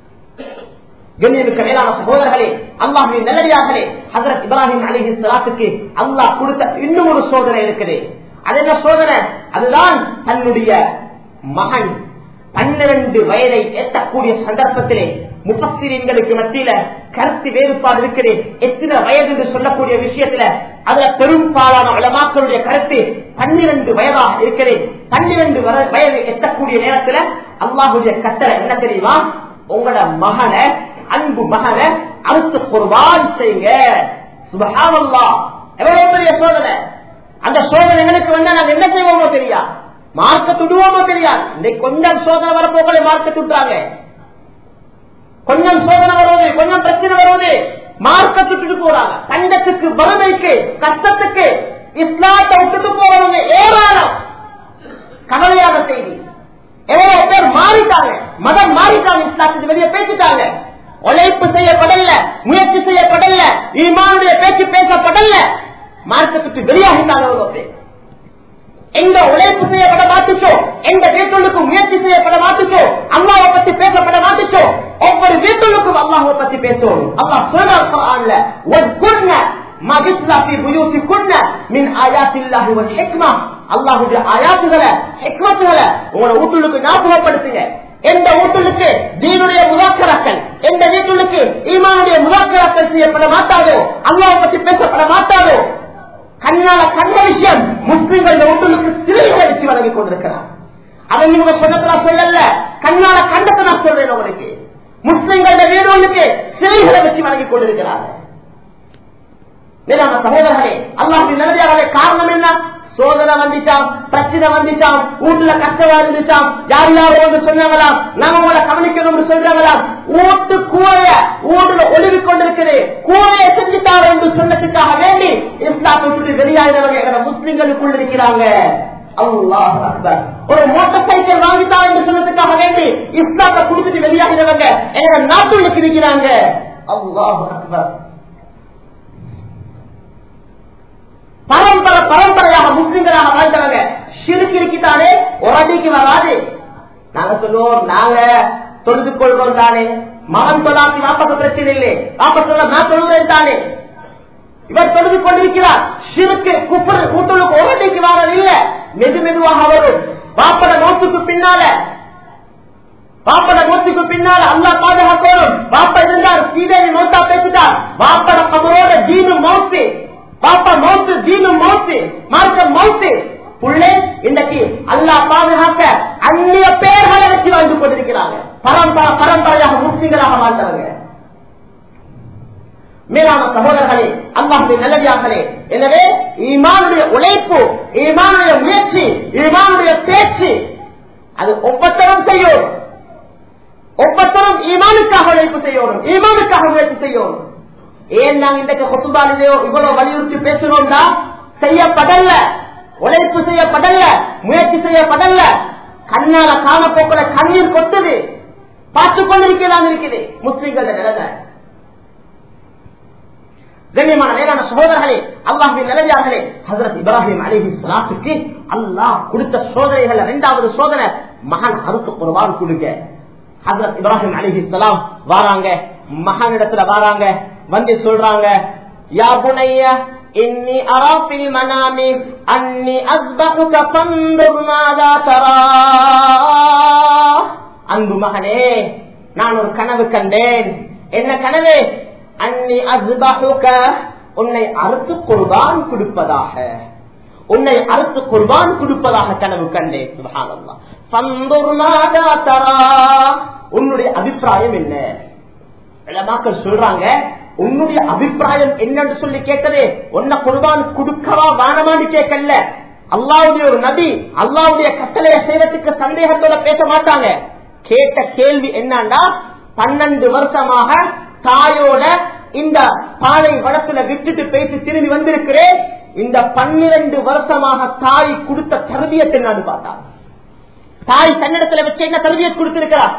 கண்ணியமிக்க மேலான சகோதரர்களே அல்லாஹின் நல்லடியார்களே ஹசரத் இப்ராஹிம் அலிஹி சலாத்துக்கு அல்லாஹ் கொடுத்த இன்னும் ஒரு சோதனை இருக்குது அது என்ன சோதனை அதுதான் தன்னுடைய மகன் பன்னிரண்டு வயதை எட்டக்கூடிய சந்தர்ப்பத்திலே முப்பத்திரிங்களுக்கு மத்தியில கருத்து வேறுபாடு இருக்குது எத்தனை வயது என்று சொல்லக்கூடிய விஷயத்துல அதுல பெரும்பாலான உலமாக்களுடைய கருத்து பன்னிரண்டு வயதாக இருக்குது பன்னிரண்டு வயது எட்டக்கூடிய நேரத்துல அல்லாஹுடைய கட்டளை என்ன தெரியுமா உங்களோட மகனை அன்பு மகனை அறுத்து குர்பான் செய்யுங்க சுபஹானல்லா எவ்வளவு பெரிய சோதனை அந்த சோதனை எங்களுக்கு வந்தா நாங்க என்ன செய்வோமோ தெரியா மார்க்க துடுவோமோ தெரியாது இன்னைக்கு கொஞ்சம் சோதனை வரப்போக்களை மார்க்க துட்டுறாங்க கொஞ்சம் சோதனை வருவது கொஞ்சம் பிரச்சனை வருவது மார்க்க துட்டுட்டு போறாங்க தங்கத்துக்கு வறுமைக்கு கஷ்டத்துக்கு இஸ்லாத்தை விட்டுட்டு போறவங்க ஏராளம் கவலையான செய்தி எவ்வளவு பேர் மாறிட்டாங்க மதம் மாறிட்டாங்க இஸ்லாத்துக்கு வெளியே பேசிட்டாங்க உழைப்பு செய்யப்படல முயற்சி செய்யப்படல ஈமானுடைய பேச்சு பேசப்படல மார்க்கத்துக்கு வெளியாகிட்டாங்க எவ்வளவு பேர் எங்க உழைப்பு செய்யப்பட மாட்டுச்சோ எங்க வீட்டுக்கு முயற்சி செய்யப்பட மாட்டுச்சோ அல்லாவை பத்தி பேசப்பட மாட்டுச்சோ ஒவ்வொரு வீட்டுக்கும் அல்லாஹை பத்தி பேசுவோம் அல்லாஹ் சொல்றாங்க அல்லாஹுடைய ஆயாத்துகளை ஹெக்மத்துகளை உங்களோட வீட்டுக்கு ஞாபகப்படுத்துங்க எந்த வீட்டுக்கு தீனுடைய முதாக்கராக்கள் எந்த வீட்டுக்கு ஈமானுடைய முதாக்கராக்கள் செய்யப்பட மாட்டாதோ அல்லாவை பத்தி பேசப்பட மாட்டாதோ கண்ணால கண்ட விஷயம் முஸ்லிம்கள் வீட்டுக்கு சிறைகளை வச்சு வழங்கி கொண்டிருக்கிறார் அதை இவங்க சொன்னதா சொல்லல கண்ணால கண்டத்தை நான் சொல்றேன் உங்களுக்கு முஸ்லிம்கள வீடுகளுக்கு சிறைகளை வச்சு வழங்கி கொண்டிருக்கிறார் மேலான சகோதரர்களே அல்லாஹின் நல்லதாகவே காரணம் என்ன சோதனை வந்துச்சாம் பிரச்சனை வந்துச்சாம் வீட்டுல கஷ்டமா இருந்துச்சாம் யாரெல்லாம் வந்து சொன்னாங்களாம் நாங்க உங்களை கவனிக்கணும்னு சொல்றாங்களாம் ஊட்டு கூரைய ஊடுல ஒளிவி கொண்டிருக்குது கூரையை செஞ்சுட்டாங்க என்று சொன்னதுக்காக வேண்டி இஸ்லாத்தை விட்டு வெளியாகிறவங்க எங்க முஸ்லிம்களுக்குள் இருக்கிறாங்க அல்லாஹ் அக்பர் ஒரு மோட்டார் சைக்கிள் வாங்கிட்டா என்று சொன்னதுக்காக வேண்டி இஸ்லாத்தை குடிச்சிட்டு வெளியாகிறவங்க எங்க நாட்டுக்கு இருக்கிறாங்க அல்லாஹ் அக்பர் பரம்பரை பரம்பரையாக முஸ்லிம்களாக வாழ்ந்தவங்க சிறுக்கு இருக்கிட்டானே ஒரு அடிக்கு வராது நாங்க சொல்லுவோம் நாங்க தொழுது கொள்வோம் தானே மகன் தொழாத்தி வாப்பத்து பிரச்சனை இல்லை வாப்ப சொல்ல நான் தொழுவேன் தானே இவர் தொழுது கொண்டிருக்கிறார் சிறுக்கு குப்பர் கூட்டலுக்கு ஒரு அடிக்கு வர இல்ல மெது மெதுவாக வரும் வாப்பட நோட்டுக்கு பின்னால வாப்பட நோட்டுக்கு பின்னால அல்லா பாதுகாக்கணும் வாப்ப இருந்தார் சீதேவி நோட்டா பேசிட்டார் வாப்பட கபரோட ஜீனு மௌத்து பாப்பா மௌத்து தீனு மௌத்து மார்க்க மௌத்து புள்ளே இன்னைக்கு அல்லா பாதுகாக்க அந்நிய பேர்களை வச்சு வாழ்ந்து கொண்டிருக்கிறாங்க பரம்பரை பரம்பரையாக முஸ்லிம்களாக வாழ்ந்தவங்க மேலான சகோதரர்களே அல்லாஹுடைய நல்லவியார்களே எனவே ஈமானுடைய உழைப்பு ஈமானுடைய முயற்சி ஈமானுடைய பேச்சு அது ஒவ்வொருத்தரும் செய்யும் ஒவ்வொருத்தரும் ஈமானுக்காக உழைப்பு செய்யணும் ஈமானுக்காக முயற்சி செய்யணும் ஏன் நாங்க இன்றைக்கு கொத்துபாலிலேயோ இவ்வளவு வலியுறுத்தி பேசுறோம்னா செய்யப்படல உழைப்பு செய்யப்படல முயற்சி செய்யப்படல கண்ணால காணப்போக்கிற கண்ணீர் கொட்டுது பார்த்து கொண்டிருக்கலாம் இருக்குது முஸ்லிம்கள் நிலைமை கண்ணியமான மேலான சகோதரர்களே அல்லாஹின் நிலையார்களே ஹசரத் இப்ராஹிம் அலிஹி சலாத்துக்கு அல்லாஹ் கொடுத்த சோதனைகள் இரண்டாவது சோதனை மகன் அறுத்து குர்பான் கொடுங்க ஹசரத் இப்ராஹிம் அலிஹி சலாம் வாராங்க மகன் இடத்துல வாராங்க வந்து சொல்றாங்க யா புனைய இன்னி அராஃபில் மனாமி அன்னி அஸ்பஹுக ஃபன்துர் மாதா தரா அன்பு மகனே நான் ஒரு கனவு கண்டேன் என்ன கனவு அன்னி அஸ்பஹுக உன்னை அறுத்து குர்பான் கொடுப்பதாக உன்னை அறுத்து குர்பான் கொடுப்பதாக கனவு கண்டேன் சுபஹானல்லாஹ் ஃபன்துர் மாதா தரா உன்னுடைய அபிப்பிராயம் என்ன இளமாக்கள் சொல்றாங்க உன்னுடைய அபிப்பிராயம் என்னன்னு சொல்லி கேட்டதே உன்னை குர்பான் கொடுக்கவா வானமான்னு கேட்கல அல்லாவுடைய ஒரு நபி அல்லாவுடைய கட்டளைய செய்யறதுக்கு சந்தேகத்தோட பேச மாட்டாங்க கேட்ட கேள்வி என்னன்னா பன்னெண்டு வருஷமாக தாயோட இந்த பாலை வளத்துல விட்டுட்டு பேசி திரும்பி வந்திருக்கிறேன் இந்த பன்னிரண்டு வருஷமாக தாய் கொடுத்த தருவியத்தை நான் பார்த்தான் தாய் தன்னிடத்துல வச்சு என்ன தருவியத் கொடுத்திருக்கிறார்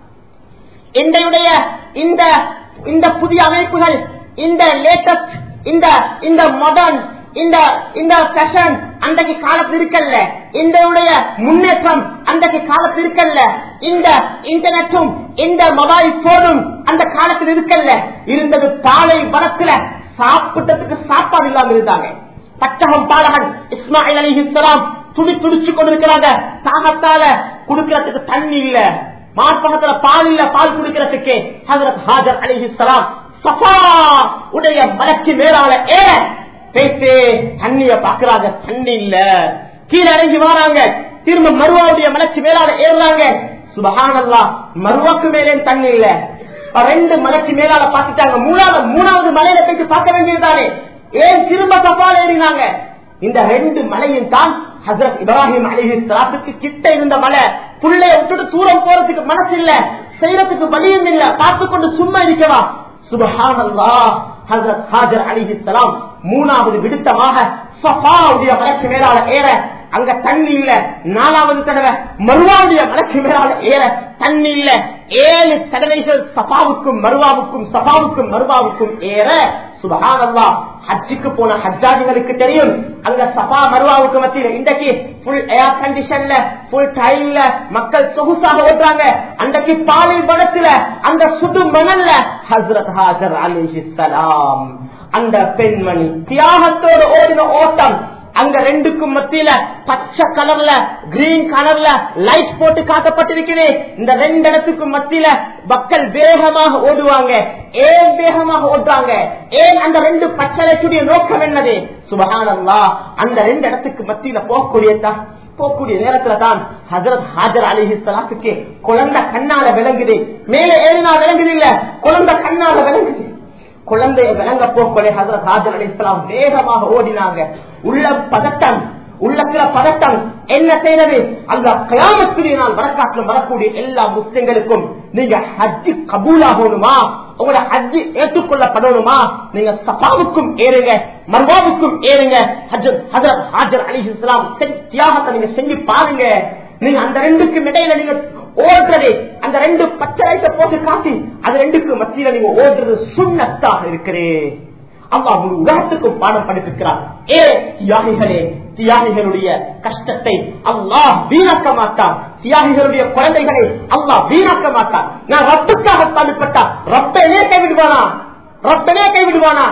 என்னுடைய இந்த இந்த புதிய அமைப்புகள் இந்த லேட்டஸ்ட் இந்த இந்த மாடர்ன் இந்த இந்த ஃபேஷன் அன்றைக்கு காலத்தில் இருக்கல்ல இந்த முன்னேற்றம் அன்றைக்கு காலத்தில் இருக்கல்ல இந்த இன்டர்நெட்டும் இந்த மொபைல் போனும் அந்த காலத்தில் இருக்கல்ல இருந்தது பாலை வளத்துல சாப்பிட்டதுக்கு சாப்பாடு இல்லாம இருந்தாங்க பச்சகம் பாலகன் இஸ்மாயில் அலி இஸ்லாம் துடி துடிச்சு கொண்டிருக்கிறாங்க தாகத்தால குடுக்கிறதுக்கு தண்ணி இல்ல மார்பகத்துல பால் இல்ல பால் குடிக்கிறதுக்கு ஹசரத் ஹாஜர் அலி இஸ்லாம் சஃபா உடைய மலக்கு மேலால ஏ பேசு தண்ணிய பாக்குறாங்க தண்ணி இல்ல கீழே இறங்கி வராங்க திரும்ப மருவாவுடைய மலர்ச்சி மேலால ஏறுறாங்க சுபகானல்லா மருவாக்கு மேலே தண்ணி இல்ல ரெண்டு மலைக்கு மேலால பாத்துட்டாங்க மூணாவது மூணாவது மலையில போயிட்டு பார்க்க வேண்டியதுதானே ஏன் திரும்ப சப்பால ஏறினாங்க இந்த ரெண்டு மலையும் தான் ஹசரத் இப்ராஹிம் அலிஹி சலாத்துக்கு கிட்ட இருந்த மலை புள்ளைய விட்டுட்டு தூரம் போறதுக்கு மனசு இல்ல செய்யறதுக்கு வழியும் இல்ல பார்த்து கொண்டு சும்மா இருக்கவா சுபஹானல்லா ஹசரத் ஹாஜர் அலிஹி சலாம் மூணாவது விடுத்தமாக சஃபாவுடைய மலைக்கு மேலால ஏற அங்க தண்ணி இல்ல நாலாவது தடவை மருவாவுடைய மலைக்கு மேலால ஏற தண்ணி இல்ல ஏழு தடவைகள் சஃபாவுக்கும் மருவாவுக்கும் சஃபாவுக்கும் மருவாவுக்கும் ஏற சுபகானல்லா ஹஜ்ஜுக்கு போன ஹஜ்ஜாதிகளுக்கு தெரியும் அங்க சஃபா மருவாவுக்கு மத்தியில் இன்றைக்கு புல் ஏர் கண்டிஷன்ல புல் டைம்ல மக்கள் சொகுசாக ஓட்டுறாங்க அன்றைக்கு பாலை படத்துல அந்த சுடு மணல்ல ஹசரத் ஹாஜர் அலிஹி சலாம் அந்த பெண்மணி தியாகத்தோடு ஓடின ஓட்டம் அங்க ரெண்டுக்கும் மத்தியில பச்சை கலர்ல கிரீன் கலர்ல லைட் போட்டு காட்டப்பட்டிருக்கிறேன் இந்த ரெண்டு இடத்துக்கும் மத்தியில மக்கள் வேகமாக ஓடுவாங்க ஏன் வேகமாக ஓடுறாங்க ஏன் அந்த ரெண்டு பச்சளைக்குரிய நோக்கம் என்னது சுபகானல்லா அந்த ரெண்டு இடத்துக்கு மத்தியில போகக்கூடியதா போகக்கூடிய நேரத்துல தான் ஹசரத் ஹாஜர் அலிஹி சலாத்துக்கு குழந்தை கண்ணால விளங்குது மேலே ஏறினா விளங்குது இல்ல குழந்தை கண்ணால விளங்குது குழந்தைய விளங்க போக்கொலை ஹசரத் ஹாஜர் அலி இஸ்லாம் வேகமாக ஓடினாங்க உள்ள பதட்டம் உள்ளத்துல பதட்டம் என்ன செய்யறது அந்த கயாமத்துடைய நாள் வரக்காட்டில் வரக்கூடிய எல்லா முஸ்லிம்களுக்கும் நீங்க ஹஜ்ஜி கபூலாகணுமா உங்களோட ஹஜ்ஜி ஏற்றுக்கொள்ளப்படணுமா நீங்க சபாவுக்கும் ஏறுங்க மர்வாவுக்கும் ஏறுங்க ஹஜரத் ஹாஜர் அலி இஸ்லாம் தியாகத்தை நீங்க செஞ்சு பாருங்க நீங்க அந்த ரெண்டுக்கும் இடையில நீங்க ஓடுறது அந்த ரெண்டு பச்சை லைட்டை போட்டு காட்டி அது ரெண்டுக்கு மத்தியில நீங்க ஓடுறது சுண்ணத்தாக இருக்கிறே அம்மா முழு உலகத்துக்கும் பாடம் படிப்பிக்கிறார் ஏ தியாகிகளே தியாகிகளுடைய கஷ்டத்தை அல்லாஹ் வீணாக்க மாட்டான் தியாகிகளுடைய குழந்தைகளை அல்லாஹ் வீணாக்க மாட்டான் நான் ரப்புக்காக தடுப்பட்டா ரப்பனே கைவிடுவானா ரப்பனே கைவிடுவானா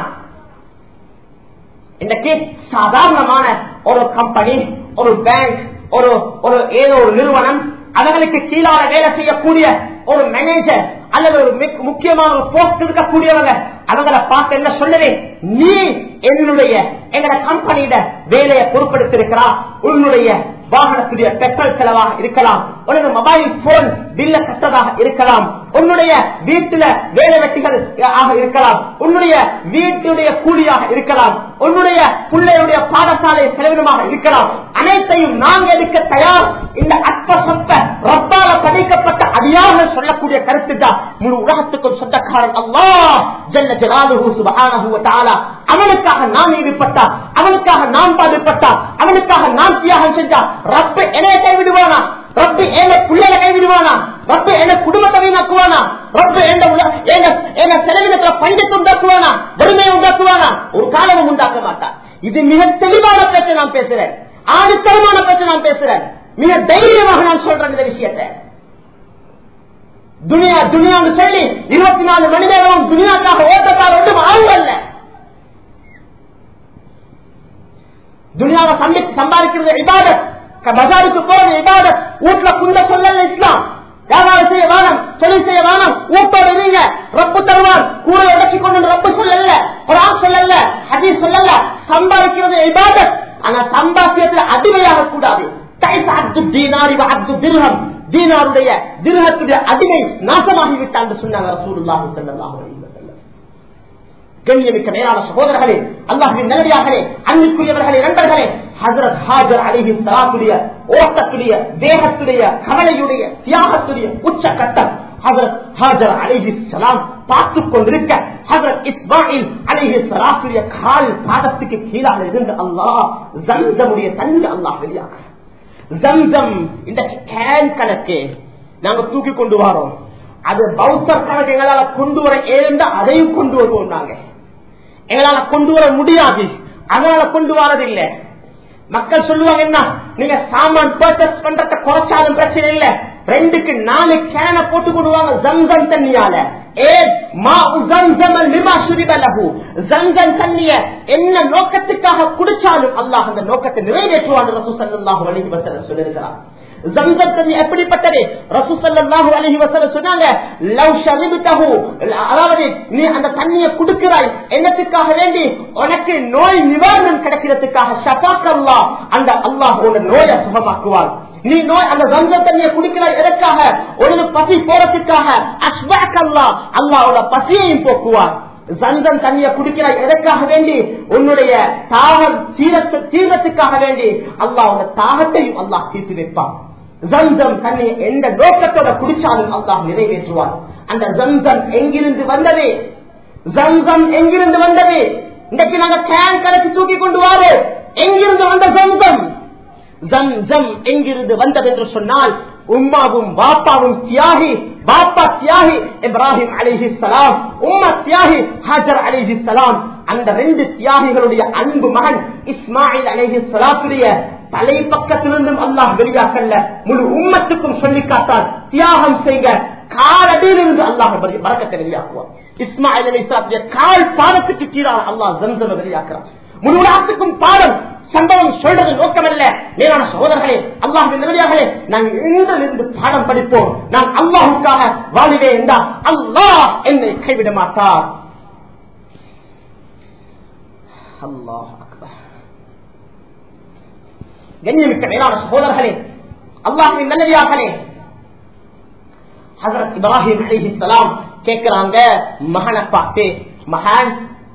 இன்றைக்கு சாதாரணமான ஒரு கம்பெனி ஒரு பேங்க் ஒரு ஒரு ஏதோ ஒரு நிறுவனம் அவர்களுக்கு கீழான வேலை செய்யக்கூடிய ஒரு மேனேஜர் அல்லது ஒரு முக்கியமான ஒரு போஸ்ட் இருக்கக்கூடியவங்க அவங்களை பார்த்து என்ன சொல்லுறேன் நீ என்னுடைய எங்கட கம்பெனியிட வேலையை பொறுப்படுத்திருக்கிறா உன்னுடைய வாகனத்துடைய பெட்ரோல் செலவாக இருக்கலாம் உனது மொபைல் போன் பில்ல கட்டதாக இருக்கலாம் உன்னுடைய வீட்டுல வேலை வெட்டிகள் ஆக இருக்கலாம் உன்னுடைய வீட்டுடைய கூலியாக இருக்கலாம் உன்னுடைய பிள்ளையுடைய பாடசாலை செலவினமாக இருக்கலாம் அனைத்தையும் நாங்க எடுக்க தயார் இந்த அற்ப சொத்த ரப்பால படைக்கப்பட்ட அதியாக சொல்லக்கூடிய கருத்து தான் முழு உலகத்துக்கும் சொந்தக்காரன் அல்லா ஜல்ல ஜலாலுஹு சுபஹானஹு வ தஆலா அவனுக்காக நாம் ஈடுபட்டா அவனுக்காக நாம் பாடுபட்டா அவனுக்கு உம்மத்துக்காக நான் தியாகம் செஞ்சா ரப்ப என்னைய கைவிடுவானா ரப்ப என்ன பிள்ளைகளை கைவிடுவானா ரப்ப என்ன குடும்பத்தை வீணாக்குவானா ரப்ப என்ன என்ன செலவினத்துல பஞ்சத்தை உண்டாக்குவானா வறுமையை உண்டாக்குவானா ஒரு காலமும் உண்டாக்க மாட்டான் இது மிக தெளிவான பேச்சை நான் பேசுறேன் ஆதித்தரமான பேச்சை நான் பேசுறேன் மிக தைரியமாக நான் சொல்றேன் இந்த விஷயத்தை துனியா துனியான்னு சொல்லி இருபத்தி நாலு மணி நேரம் துனியாக்காக ஓட்டத்தால் ஒன்றும் ஆழ்வல்ல துனியாவை சம்பி சம்பாதிக்கிறது இபாதத் பஜாருக்கு போறது இபாதத் வீட்டுல குண்ட சொல்லல இஸ்லாம் வியாபாரம் செய்ய வேணும் தொழில் செய்ய வேணும் வீட்டோட நீங்க ரப்பு தருவார் கூரை உடச்சி கொண்டு ரப்பு சொல்லல குரான் சொல்லல ஹதீஸ் சொல்லல சம்பாதிக்கிறது இபாதத் ஆனா சம்பாத்தியத்தில் அடிமையாக கூடாது தீனாருடைய திருகத்துடைய அடிமை நாசமாகிவிட்டான் சொன்னாங்க ரசூலுல்லாஹி ஸல்லல்லாஹு அலைஹி வஸல்லம் கண்ணியமிக்க மேலான சகோதரர்களே அல்லாஹின் நல்லடியார்களே அன்பிற்குரியவர்களே நண்பர்களே ஹசரத் ஹாஜர் அலிஹி சலாத்துடைய ஓட்டத்துடைய தேகத்துடைய கவலையுடைய தியாகத்துடைய உச்சக்கட்டம் ஹசரத் ஹாஜர் அலிஹி சலாம் பார்த்து கொண்டிருக்க ஹசரத் இஸ்மாயில் அலிஹி சலாத்துடைய கால் பாதத்துக்கு கீழாக இருந்து அல்லாஹ் ஜம்சமுடைய தண்ணி அல்லாஹ் வெளியாக ஜம்சம் இந்த கேன் கணக்கு நாங்க தூக்கி கொண்டு வரோம் அது பௌசர் கணக்கு எங்களால கொண்டு வர ஏழுந்தா அதையும் கொண்டு வருவோம் நாங்க எங்களால கொண்டு வர முடியாது அதனால கொண்டு வரதில்லை மக்கள் சொல்லுவாங்க என்ன நீங்க சாமான் பர்ச்சேஸ் பண்றத குறைச்சாலும் பிரச்சனை இல்ல ரெண்டுக்கு நாலு கேன போட்டு கொண்டுவாங்க ஜம்சம் தண்ணியால என்ன நோக்கத்துக்காக குடிச்சாலும் அல்லாஹ் அந்த நோக்கத்தை நிறைவேற்றுவான் ரசூ சல்லாஹு அலிஹி வசல்லம் சொல்லியிருக்கிறார் ஜம்சம் தண்ணி எப்படிப்பட்டது ரசூசல்லாஹு அலஹி வசல சொன்னாங்க லவ் ஷரிபுத்தஹு அதாவது நீ அந்த தண்ணியை குடுக்கிறாய் என்னத்துக்காக வேண்டி உனக்கு நோய் நிவாரணம் கிடைக்கிறதுக்காக ஷபாக்கல்லா அந்த அல்லாஹ் உன நோயை சுகமாக்குவார் நீ நோய் அந்த ஜம்ச தண்ணியை குடிக்கிறாய் எதற்காக ஒரு பசி போறதுக்காக அஸ்பாக்கல்லா அல்லாவோட பசியையும் போக்குவார் ஜந்தம் தண்ணியை குடிக்கிறாய் எதற்காக வேண்டி உன்னுடைய தாகம் தீரத்துக்காக வேண்டி அல்லாஹ் உங்க தாகத்தையும் அல்லாஹ் தீர்த்து வைப்பான் ஜம்சம் தன்னை எந்த நோக்கத்தோட குடிச்சாலும் அல்லாஹ் நிறைவேற்றுவார் அந்த ஜம்சம் எங்கிருந்து வந்தது ஜம்சம் எங்கிருந்து வந்தது இன்றைக்கு நாங்க கேன் கணக்கு தூக்கி கொண்டு வாரு எங்கிருந்து வந்த ஜம்சம் ஜம்சம் எங்கிருந்து வந்தது என்று சொன்னால் உம்மாவும் பாப்பாவும் தியாகி பாப்பா தியாகி இப்ராஹிம் அலிஹி சலாம் உம்மா தியாகி ஹாஜர் அலிஹி சலாம் அந்த ரெண்டு தியாகிகளுடைய அன்பு மகன் இஸ்மாயில் அலிஹி சலாத்துடைய தலை பக்கத்திலிருந்தும் அல்லாஹ் வெளியாக்கல்ல முழு உம்மத்துக்கும் சொல்லி காட்டார் தியாகம் செய்க காலடியிலிருந்து அல்லாஹ் வரக்கத்தை வெளியாக்குவார் இஸ்மாயில் அலி சலாத்துடைய கால் பாதத்துக்கு கீழாக அல்லாஹ் ஜம்சம வெளியாக்குறார் முழு உலகத்துக்கும் பாடம் சம்பவம் சொல்றது நோக்கமல்ல மேலான சகோதரர்களே அல்லாஹ் நிலையார்களே நான் இருந்து பாடம் படிப்போம் நான் அல்லாஹுக்காக வாழிவேன் என்றால் அல்லாஹ் என்னை கைவிட மாட்டார் அல்லாஹ் கண்ணியமிக்க மேலான சகோதரர்களே அல்லாஹின் நல்லவியார்களே ஹசரத் இப்ராஹிம் அலிஹி சலாம் கேட்கிறாங்க மகனை பார்த்து மகன்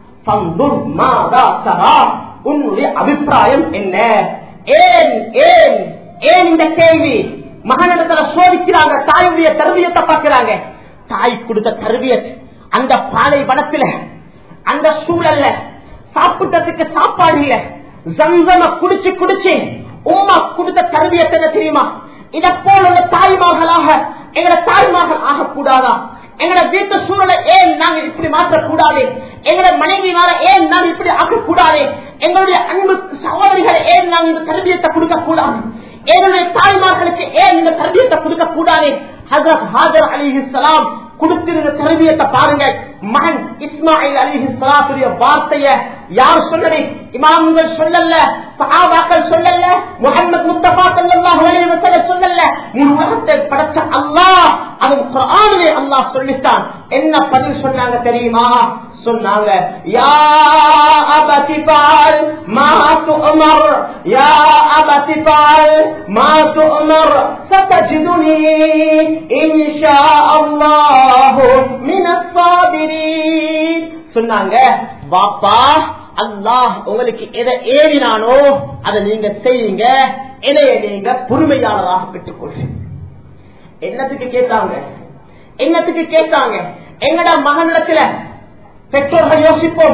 உன்னுடைய அபிப்பிராயம் என்ன ஏன் ஏன் ஏன் இந்த கேள்வி மகனிடத்துல சோதிக்கிறாங்க தாயுடைய தருவியத்தை பார்க்கிறாங்க தாய் கொடுத்த தருவியத் அந்த பாலை வனத்துல அந்த சூழல்ல சாப்பிட்டதுக்கு சாப்பாடு இல்ல ஜம்சம குடிச்சு குடிச்சு உமா கொடுத்த தருவியத்தை என்ன தெரியுமா இத போல உள்ள தாய்மார்களாக எங்களை தாய்மார்கள் ஆகக்கூடாதா எங்களோட வீட்டு சூழலை ஏன் நாங்க இப்படி மாற்றக்கூடாது எங்களோட மனைவி மேல ஏன் நாங்க இப்படி ஆக்கக்கூடாது எங்களுடைய அன்பு சகோதரிகளை ஏன் நாங்க இந்த கல்வியத்தை கொடுக்க கூடாது எங்களுடைய தாய்மார்களுக்கு ஏன் இந்த கல்வியத்தை கொடுக்க கூடாது ஹசரத் ஹாஜர் அலிஹி சலாம் கொடுத்திருந்த கல்வியத்தை பாருங்க மகன் இஸ்மாயில் அலிஹி சலாத்துடைய வார்த்தைய யார் சொன்னது இமாம்கள் சொல்லல சஹாபாக்கள் சொல்லல முகமது முஸ்தபா ஸல்லல்லாஹு அலைஹி வஸல்லம் சொல்லல உலகத்தை படைச்ச அல்லாஹ் அது குர்ஆனிலே அல்லாஹ் சொல்லிட்டான் என்ன பதில் சொன்னாங்க தெரியுமா சொன்னாங்க யா அபதி பால் மா துஅமர் யா அபதி பால் மா துஅமர் சதஜிதுனி இன்ஷா அல்லாஹ் மினஸ் சாபிரீன் சொன்னாங்க வாப்பா அல்லாஹ் உங்களுக்கு எதை ஏறினானோ அதை நீங்க செய்யுங்க இதைய நீங்க பொறுமையாளராக பெற்றுக்கொள்ளுங்க என்னத்துக்கு கேட்டாங்க என்னத்துக்கு கேட்டாங்க எங்கடா மகனிடத்துல பெற்றோர்கள் யோசிப்போம்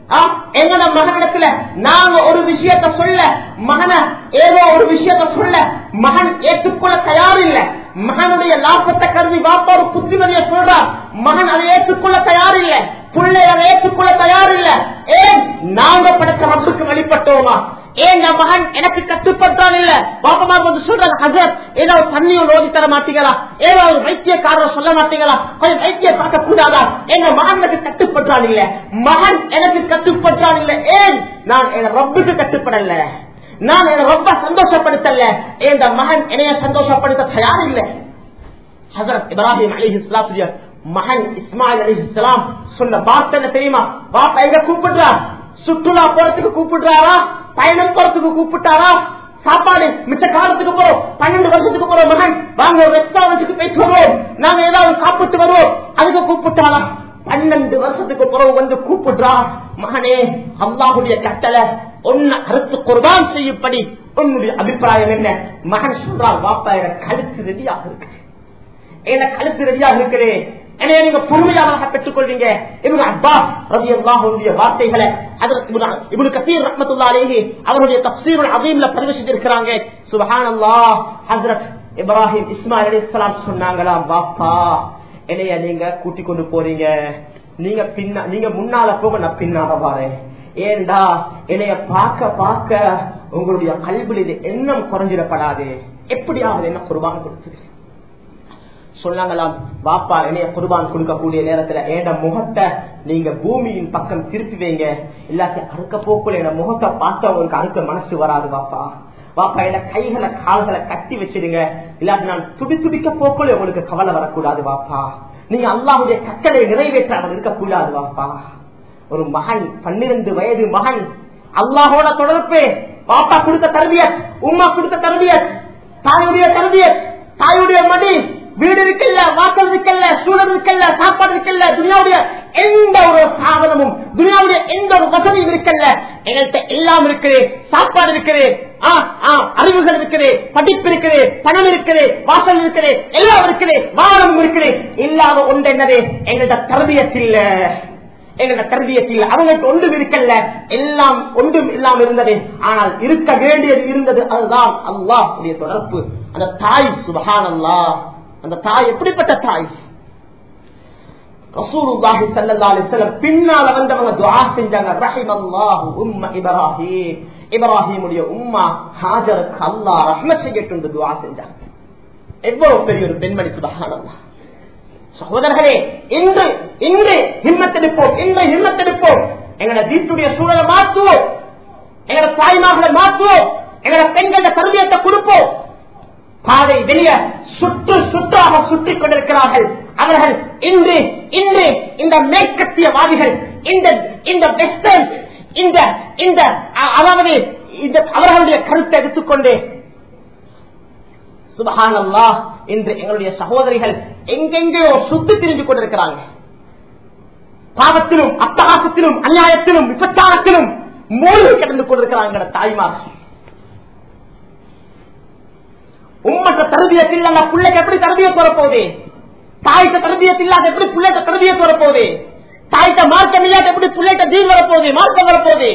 ஆ, எங்கட மகனிடத்துல நாங்க ஒரு விஷயத்த சொல்ல மகன ஏதோ ஒரு விஷயத்த சொல்ல மகன் ஏற்றுக்கொள்ள தயார் இல்ல மகனுடைய லாபத்தை கருதி பாப்பா ஒரு புத்திமதியை சொல்றார் மகன் அதை ஏற்றுக்கொள்ள தயார் இல்ல பிள்ளை அதை ஏற்றுக்கொள்ள தயார் இல்ல ஏன் நாங்க படைத்த ரப்புக்கு வழிபட்டோமா ஏன் என் மகன் எனக்கு கட்டுப்பட்டான் இல்ல பாப்பமார் வந்து சொல்றாங்க ஹசர் ஏதாவது தண்ணியோ ஓதி தர மாட்டீங்களா ஏதாவது ஒரு வைத்தியக்காரர் சொல்ல மாட்டீங்களா கொஞ்சம் வைத்தியம் பார்க்க கூடாதா எங்க மகன் எனக்கு கட்டுப்பட்டான் இல்ல மகன் எனக்கு கட்டுப்பட்டான் இல்ல ஏன் நான் என் ரப்புக்கு கட்டுப்படல நான் என் ரொம்ப சந்தோஷப்படுத்தல என் மகன் என்னைய சந்தோஷப்படுத்த தயார் இல்லை ஹசரத் இப்ராஹிம் அலி இஸ்லாத்துடைய மகன் இஸ்மாயில் அலி இஸ்லாம் சொன்ன வார்த்தை என்ன தெரியுமா பாப்பா எங்க கூப்பிடுறா சுற்றுலா போறதுக்கு கூப்பிடுறாரா பயணம் போறதுக்கு கூப்பிட்டாரா சாப்பாடு மிச்ச காலத்துக்கு போறோம் பன்னெண்டு வருஷத்துக்கு போறோம் மகன் வாங்க ஒரு ரெஸ்டாரண்ட்டுக்கு போயிட்டு வருவோம் நாங்க ஏதாவது சாப்பிட்டு வருவோம் அதுக்கு கூப்பிட்டாரா பன்னெண்டு வருஷத்துக்கு பிறகு வந்து கூப்பிடுறா மகனே அல்லாஹுடைய கட்டளை ஒன்னு அறுத்து குர்பான் செய்யும்படி உன்னுடைய அபிப்பிராயம் என்ன மகன் சொல்றான் வாப்பா என கழுத்து ரெடியாக இருக்கு என்ன கழுத்து ரெடியாக இருக்கிறேன் என்னைய நீங்க பொறுமையாக பெற்றுக் கொள்வீங்க இவங்க அப்பா ரவி அல்லாஹுடைய வார்த்தைகளை இவனு கசீர் ரஹமத்துல்லாலேயே அவருடைய தப்சீருள் அதீம்ல பதிவு செஞ்சிருக்கிறாங்க சுபஹான் அல்லாஹ் ஹசரத் இப்ராஹிம் இஸ்மாயில் அலிஸ்லாம் சொன்னாங்களாம் வாப்பா என்னைய நீங்க கூட்டிக் கொண்டு போறீங்க நீங்க பின்னா நீங்க முன்னால போக நான் பின்னால பாறேன் ஏண்டா என்னைய பார்க்க பார்க்க உங்களுடைய கல்வியில் எண்ணம் குறைஞ்சிடப்படாது எப்படியாவது என்ன குர்பான் கொடுத்துரு சொன்னாங்களாம் பாப்பா என்னைய குர்பான் கொடுக்கக்கூடிய நேரத்துல ஏண்ட முகத்தை நீங்க பூமியின் பக்கம் திருப்பி வைங்க எல்லாத்தையும் அறுக்க போக்குள்ள என் முகத்தை பார்த்து உங்களுக்கு அறுக்க மனசு வராது பாப்பா பாப்பா என்ன கைகளை கால்களை கட்டி வச்சிருங்க இல்லாட்டி நான் துடி துடிக்க போக்குள்ள உங்களுக்கு கவலை வரக்கூடாது பாப்பா நீங்க அல்லாவுடைய கட்டளை நிறைவேற்றாமல் இருக்கக்கூடாது பாப்பா ஒரு மகன் பன்னிரண்டு வயது மகன் அல்லாஹோட தொடர்பு பாப்பா கொடுத்த தரபியத் உமா கொடுத்த தரபியத் தாயுடைய தரபியத் தாயுடைய மடி வீடு இருக்கல்ல வாசல் இருக்கல்ல சூழல் இருக்கல்ல சாப்பாடு இருக்கல்ல துனியாவுடைய எந்த ஒரு சாதனமும் துனியாவுடைய எந்த ஒரு வசதியும் இருக்கல்ல எங்கள்கிட்ட எல்லாம் இருக்குது சாப்பாடு இருக்குது ஆ, ஆ, அறிவுகள் இருக்குது படிப்பு இருக்குது பணம் இருக்குது வாசல் இருக்குது எல்லாம் இருக்குது வாகனம் இருக்குது இல்லாத ஒன்று என்னது எங்கள்கிட்ட தரபியத்தில் எங்களோட கருதியத்தில் அவங்களுக்கு ஒன்றும் இருக்கல்ல எல்லாம் ஒன்றும் இல்லாம இருந்தது ஆனால் இருக்க வேண்டியது இருந்தது அதுதான் அல்லாஹ் தொடர்பு அந்த தாய் சுபஹான் அல்லாஹ் அந்த தாய் எப்படிப்பட்ட தாய் ரசூலுல்லாஹி ஸல்லல்லாஹு அலைஹி வஸல்லம் பின்னால வந்தவங்க துஆ செஞ்சாங்க ரஹிமல்லாஹு உம்ம இப்ராஹீம் இப்ராஹீமுடைய உம்மா ஹாஜருக்கு அல்லாஹ் ரஹ்மத் செய்யட்டும் என்று துஆ செஞ்சாங்க எவ்வளவு பெரிய ஒரு பெண்மணி சுபஹானல்லாஹ் சகோதரர்களே இன்று இன்று ஹிம்மத்தெடுப்போம் இன்று ஹிம்மத்தெடுப்போம் எங்களோட வீட்டுடைய சூழலை மாற்றுவோம் எங்களோட தாய்மார்களை மாற்றுவோம் எங்களோட பெண்கள கருவியத்தை கொடுப்போம் பாதை வெளிய சுற்று சுற்றாக சுற்றிக் கொண்டிருக்கிறார்கள் அவர்கள் இன்று இன்று இந்த மேற்கத்தியவாதிகள் இந்த இந்த வெஸ்டர்ன் இந்த இந்த அ- அதாவது இந்த அவர்களுடைய கருத்தை எடுத்துக்கொண்டு சுபஹானல்லா இன்று எங்களுடைய சகோதரிகள் எங்கெங்கேயோ சுத்தி திரிந்து கொண்டிருக்கிறாங்க பாவத்திலும் அட்டகாசத்திலும் அநியாயத்திலும் விபச்சாரத்திலும் மூழ்கி கிடந்து கொண்டிருக்கிறாங்க எங்களோட தாய்மார் உம்மற்ற தருதியத்தில் இல்லாத பிள்ளைக்கு எப்படி தருதியத் வரப்போகுது தாய்க்கு தருதியத் இல்லாத எப்படி பிள்ளைக்கு தருதியத் வரப்போகுது தாய்க்கு மார்க்கம் இல்லாத எப்படி பிள்ளைக்கு தீர் வரப்போகுது மார்க்கம் வரப்போகுது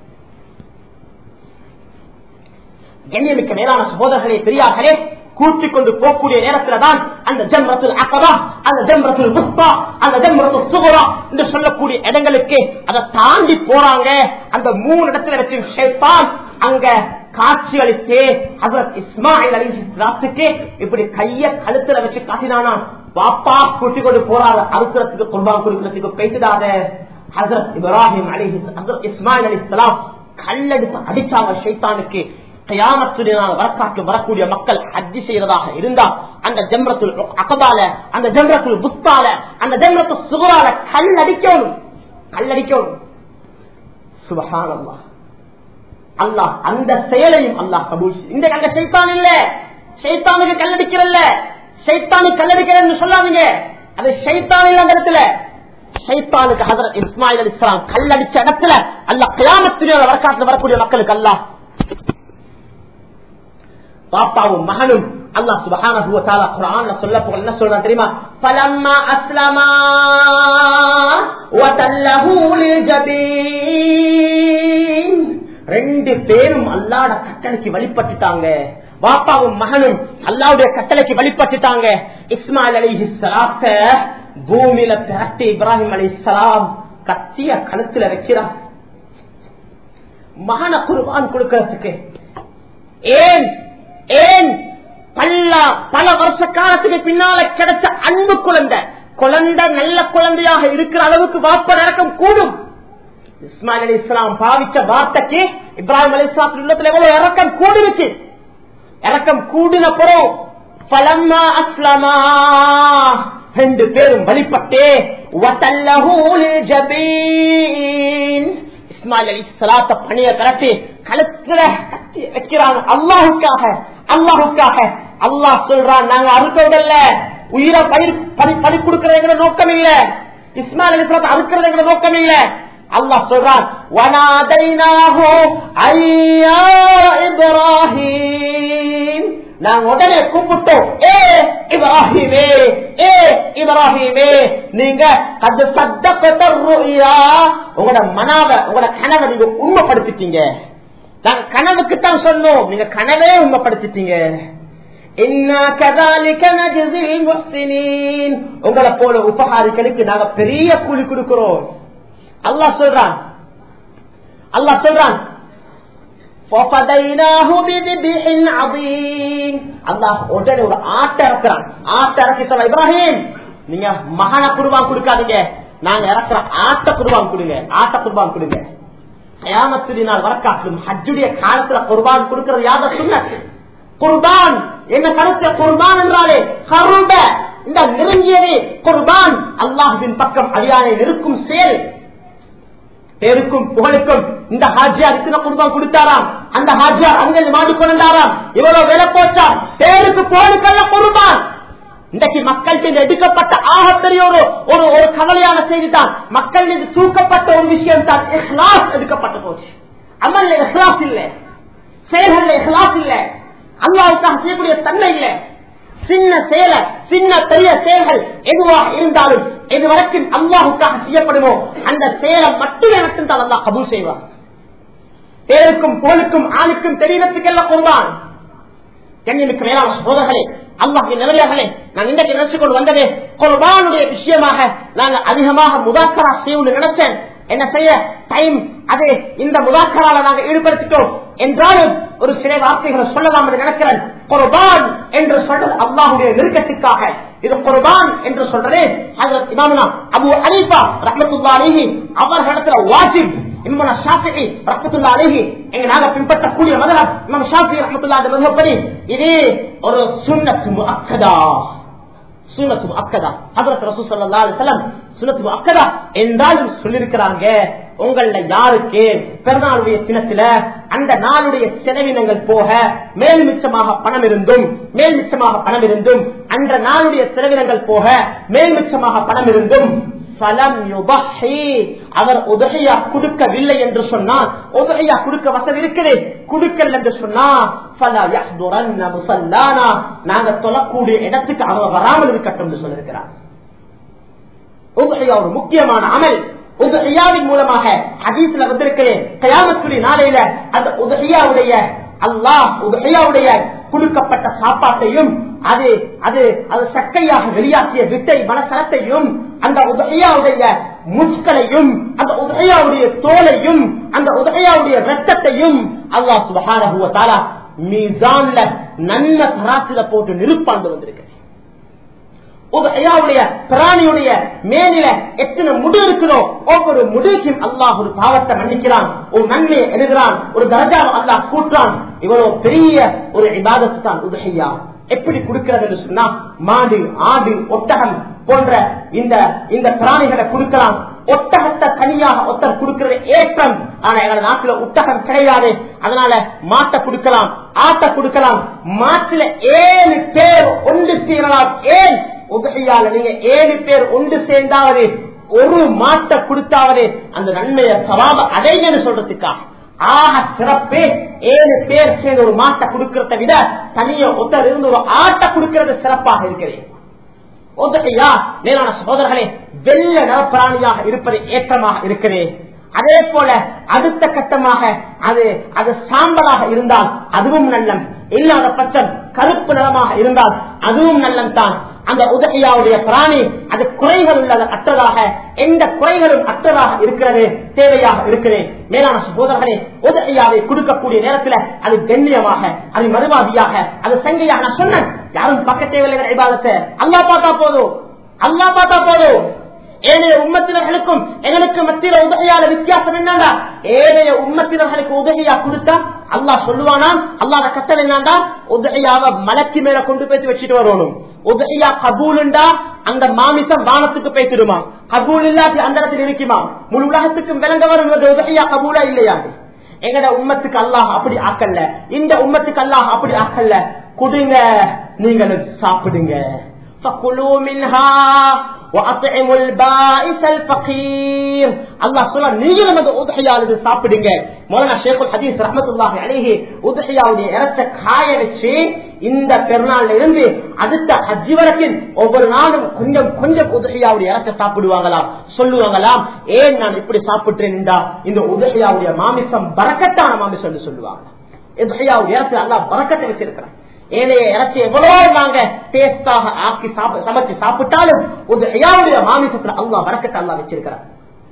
கண்ணியமிக்க மேலான சகோதரர்களே பெரியார்களே கூட்டிக் கொண்டு போகக்கூடிய நேரத்துல தான் அந்த ஜம்ரத்துல் அக்கபா அந்த ஜம்ரத்துல் முஸ்தா அந்த ஜம்ரத்துல் சுகுரா என்று சொல்லக்கூடிய இடங்களுக்கு அதை தாண்டி போறாங்க அந்த மூணு இடத்துல வச்சு ஷைத்தான் அங்க காட்சி அளித்து ஹசரத் இஸ்மாயில் அலி இஸ்லாத்துக்கு இப்படி கைய கழுத்துல வச்சு காட்டினானா பாப்பா கூட்டிக் கொண்டு போறாரு அறுக்கிறதுக்கு குர்பான் கொடுக்கிறதுக்கு பேசுதாத ஹசரத் இப்ராஹிம் அலி ஹசரத் இஸ்மாயில் அலி இஸ்லாம் கல்லெடுத்து அடிச்சாங்க ஷைத்தானுக்கு கயாமத்துடைய நாள் வரக்காட்டு வரக்கூடிய மக்கள் ஹஜ்ஜி செய்யறதாக இருந்தா அந்த ஜம்ரத்துல் அகபால அந்த ஜம்ரத்துல் புத்தால அந்த ஜம்ரத்து சுகரால கல் அடிக்கணும் கல் அடிக்கணும் சுபஹானல்லா அல்லாஹ் அந்த செயலையும் அல்லாஹ் கபூல் செய்து- இந்த அங்க சைத்தான் இல்ல சைத்தானுக்கு கல்லடிக்கிறல்ல சைத்தானுக்கு கல்லடிக்கிறன்னு சொல்லாதீங்க அது சைத்தான் இல்ல அந்த இடத்துல சைத்தானுக்கு ஹதரத் இஸ்மாயில் அலி இஸ்லாம் கல்லடிச்ச இடத்துல அல்லாஹ் கியாமத்துடைய வரக்காட்டுல வரக்கூடிய மக்களுக்கு அல்லாஹ் பாப்பாவும் மகனும் அல்லாஹ் சுபஹானஹு வ தஆலா குர்ஆன்ல சொல்ல போக என்ன சொல்றான் தெரியுமா ஃபலம்மா அஸ்லமா வ தல்லஹு லில் ஜபீன் ரெண்டு பேரும் அல்லாட கட்டளைக்கு வழிபட்டுட்டாங்க பாப்பாவும் மகனும் அல்லாவுடைய கட்டளைக்கு வழிபட்டுட்டாங்க இஸ்மாயில் அலி சலாத்த பூமியில பிறட்டி இப்ராஹிம் அலி சலாம் கத்திய கழுத்துல வைக்கிறான் மகன குருபான் கொடுக்கறதுக்கு ஏன் ஏன் பல்ல பல வருஷ காலத்துக்கு பின்னால கிடைச்ச அன்பு குழந்தை குழந்தை நல்ல குழந்தையாக இருக்கிற அளவுக்கு வாப்ப இறக்கம் கூடும் இஸ்மாயில் அலி இஸ்லாம் பாவிச்ச வார்த்தைக்கு இப்ராஹிம் அலி இஸ்லாம் உள்ளத்துல எவ்வளவு இறக்கம் கூடிருக்கு இறக்கம் கூடின பிறகு பலம்மா அஸ்லமா ரெண்டு பேரும் வழிபட்டே இஸ்மாயில் அலி சலாத்த பணிய கரட்டி கழுத்துல கட்டி வைக்கிறாங்க அல்லாஹுக்காக அல்லாஹுக்காக அல்லாஹ் சொல்றான் நாங்க அறுக்கிறதல்ல உயிரை பயிர் பறி பறி கொடுக்கறதுங்கிற நோக்கம் இல்ல இஸ்மாயில் அலி சலாத்த அறுக்கிறதுங்கிற நோக்கம் இல்ல அல்லாஹ் சொல்றான் வனாதைனாஹு ஐயா இப்ராஹிம் நாங்க உடனே கூப்பிட்டோம் ஏ இப்ராஹிமே ஏ இப்ராஹிமே நீங்க அது சத்தப்பட்ட உங்களோட மனாவ உங்களோட கனவை நீங்க உண்மைப்படுத்திட்டீங்க நாங்க கனவுக்கு தான் சொன்னோம் நீங்க கனவே உண்மைப்படுத்திட்டீங்க உங்களை போல உபகாரிகளுக்கு நாங்க பெரிய கூலி கொடுக்கிறோம் அல்லாஹ் சொல்றான் அல்லாஹ் சொல்றான் உடனே ஒரு ஆட்டை இறக்குறான் ஆட்டை இறக்கி சொல்ல இப்ராஹிம் நீங்க மகன குருவான் கொடுக்காதீங்க நாங்க இறக்குற ஆட்ட குருவான் கொடுங்க ஆட்ட குருவான் கொடுங்க கயாமத்துடி நாள் வரக்காட்டும் ஹஜ்ஜுடைய காலத்துல குர்பான் கொடுக்கிறது யாத சொன்ன குர்பான் என்ன கருத்து குர்பான் என்றாலே கருட இந்த நெருங்கியது குர்பான் அல்லாஹின் பக்கம் அடியானை நெருக்கும் செயல் பேருக்கும் புகழுக்கும் இந்த ஹாஜியார் இத்தனை குடும்பம் கொடுத்தாராம் அந்த ஹாஜியார் அங்கே மாடிக்கொண்டாராம் இவ்வளவு வேலை போச்சா பேருக்கு போருக்கல்ல குடும்பம் இன்றைக்கு மக்கள் மீது எடுக்கப்பட்ட ஆகப்பெரிய ஒரு ஒரு ஒரு கவலையான செய்தி தான் மக்கள் மீது தூக்கப்பட்ட ஒரு விஷயம் தான் இஹ்லாஸ் எடுக்கப்பட்ட போச்சு அமல்ல இஹ்லாஸ் இல்ல செயல்கள்ல இஹ்லாஸ் இல்ல அல்லாவுக்காக செய்யக்கூடிய தன்மை இல்லை சின்ன செயல சின்ன பெரிய செயல்கள் எதுவாக இருந்தாலும் எது வரைக்கும் அல்லாஹுக்காக செய்யப்படுமோ அந்த செயலை மட்டுமே மட்டும்தான் அல்லாஹ் கபூல் செய்வார் பேருக்கும் போலுக்கும் ஆணுக்கும் தெரியறதுக்கெல்லாம் கொள்வான் கண்ணியமிக்க மேலான சோதர்களே அல்லாஹின் நிலையார்களே நான் இன்றைக்கு நினைச்சு கொண்டு வந்ததே குர்பானுடைய விஷயமாக நாங்க அதிகமாக முதாக்கரா செய்யணும்னு நினைச்சேன் என்ன செய்ய டைம் அது இந்த முதாக்கரால நாங்க ஈடுபடுத்திட்டோம் என்றாலும் ஒரு சில வார்த்தைகளை சொல்லலாம் என்று நினைக்கிறேன் குர்பான் என்று சொல்றது அல்லாஹுடைய நெருக்கத்துக்காக இது குர்பான் என்று சொல்றது ஹஜரத் இமாமுனா அபு அனீஃபா ரஹ்மத்துல்லாஹி அலைஹி அவர்களிடத்துல வாஜிப் இமாம் ஷாஃபிஈ ரஹ்மத்துல்லாஹி அலைஹி எங்க நாங்க பின்பற்றக்கூடிய மதரப் இமாம் ஷாஃபிஈ ரஹ்மத்துல்லாஹி அலைஹி மதஹபடி இது ஒரு சுன்னத் முஅக்கதா சுனத்து அக்கதா ஹதரத் ரசூ ஸல்லல்லாஹு அலைஹி வஸல்லம் சுனத்து அக்கதா என்றாலும் சொல்லியிருக்கிறாங்க உங்கள யாருக்கு பிறநாளுடைய தினத்துல அந்த நாளுடைய செலவினங்கள் போக மேல் மிச்சமாக பணம் இருந்தும் மேல் மிச்சமாக பணம் இருந்தும் அந்த நாளுடைய செலவினங்கள் போக மேல் மிச்சமாக பணம் இருந்தும் பலம் யுபஹி அவர் உதகையா கொடுக்கவில்லை என்று சொன்னால் உதகையா கொடுக்க வசதி இருக்குது கொடுக்கல என்று சொன்னா பல யஹ்துரன்ன முஸல்லானா நாங்க தொழக்கூடிய இடத்துக்கு அவர் வராமல் இருக்கட்டும் என்று சொல்லியிருக்கிறார் உதகையா ஒரு முக்கியமான அமல் உதகையாவின் மூலமாக ஹதீஸ்ல வந்திருக்கிறேன் கயாமத்துடைய நாளையில அந்த உதகையாவுடைய அல்லாஹ் உதகையாவுடைய கொடுக்கப்பட்ட சாப்பாட்டையும் அது அது அது சக்கையாக வெளியாக்கிய விட்டை மனசலத்தையும் அந்த உதகையாவுடைய முட்களையும் அந்த உதகையாவுடைய தோலையும் அந்த உதகையாவுடைய ரத்தத்தையும் அல்லாஹ் சுபகாரா மீசான்ல நன்மை தராசில போட்டு நிருப்பாண்டு வந்திருக்கு உதகையாவுடைய பிராணியுடைய மேனில எத்தனை முடி இருக்கிறோம் ஒவ்வொரு முடிக்கும் அல்லாஹ் ஒரு பாவத்தை மன்னிக்கிறான் ஒரு நன்மையை எழுதுறான் ஒரு தரஜாவை அல்லாஹ் கூட்டுறான் இவ்வளவு பெரிய ஒரு இபாதத்து தான் உதகையா எப்படி கொடுக்கிறது சொன்னா மாடு ஆடு ஒட்டகம் போன்ற இந்த இந்த பிராணிகளை கொடுக்கலாம் ஒட்டகத்தை தனியாக ஒருத்தர் கொடுக்கிறது ஏற்றம் ஆனா எங்க நாட்டுல ஒட்டகம் கிடையாது அதனால மாட்டை கொடுக்கலாம் ஆட்டை கொடுக்கலாம் மாட்டுல ஏழு பேர் ஒன்று சேரலாம் ஏன் உதகையால நீங்க ஏழு பேர் ஒன்று சேர்ந்தாவது ஒரு மாட்டை கொடுத்தாவது அந்த நன்மையை சவாப அடைங்கன்னு சொல்றதுக்காக ஆக சிறப்பு ஏழு பேர் சேர்ந்து ஒரு மாட்டை கொடுக்கறத விட தனிய ஒருத்தர் இருந்து ஒரு ஆட்டை கொடுக்கிறது சிறப்பாக இருக்கிறேன் ஒதுக்கையா மேலான சகோதரர்களே வெள்ள நலப்பிராணியாக இருப்பது ஏற்றமாக இருக்கிறேன் அதே போல அடுத்த கட்டமாக அது அது சாம்பலாக இருந்தால் அதுவும் நல்லம் இல்லாத பட்சம் கருப்பு நிறமாக இருந்தால் அதுவும் நல்லம் தான் அந்த உதகையாவுடைய பிராணி அது குறைகள் உள்ளது அற்றதாக எந்த குறைகளும் அற்றதாக இருக்கிறது தேவையாக இருக்கிறது மேலான சகோதரர்களே உதகையாவை கொடுக்கக்கூடிய நேரத்தில் அது கண்ணியமாக அது மறுவாதியாக அது சங்கையாக நான் சொன்னேன் யாரும் பக்க தேவையில்லை விவாதத்தை அல்லா பார்த்தா போதும் அல்லா பார்த்தா போதும் ஏனைய உம்மத்தினர்களுக்கும் எங்களுக்கு மத்தியில உதகையால வித்தியாசம் என்னடா ஏனைய உம்மத்தினர்களுக்கு உதகையா கொடுத்தா அல்லாஹ் சொல்லுவானா அல்லாத கட்டளை என்னண்டா உதகையாவ மலைக்கு மேல கொண்டு போய் வச்சுட்டு வரணும் உதகையா கபூலுண்டா அந்த மாமிசம் வானத்துக்கு போய்த்திடுமா கபூல் இல்லாட்டி அந்த இடத்துல இருக்குமா முழு உலகத்துக்கும் விளங்க வரும் உதகையா கபூலா இல்லையா எங்கட உம்மத்துக்கு அல்லாஹ் அப்படி ஆக்கல்ல இந்த உம்மத்துக்கு அல்லாஹ் அப்படி ஆக்கல்ல கொடுங்க நீங்களும் சாப்பிடுங்க فكلوا منها وأطعموا البائس الفقير الله சொல்ல நீங்களும் அந்த உதகையானது சாப்பிடுங்க மௌலானா ஷேகுல் ஹதீஸ் ரஹமத்துல்லாஹி அலைஹி உதகையாவுடைய இறச்ச காய வச்சு இந்த பெருநாள்ல இருந்து அடுத்த ஹஜ்ஜி வரைக்கும் ஒவ்வொரு நாளும் கொஞ்சம் கொஞ்சம் உதகையாவுடைய இறச்ச சாப்பிடுவாங்களாம் சொல்லுவாங்களாம் ஏன் நான் இப்படி சாப்பிட்டேன் இந்த உதகையாவுடைய மாமிசம் பறக்கத்தான மாமிசம் சொல்லுவாங்க உதகையாவுடைய இறச்சு அல்லா பறக்கத்தை வச்சிருக்கிறான் ஏனைய இறைச்சி எவ்வளவு நாங்க டேஸ்டாக ஆக்கி சமைச்சு சாப்பிட்டாலும் ஒரு ஐயாவுடைய மாமிசத்துல அல்லா வரக்கத்தை அல்லா வச்சிருக்கிறார்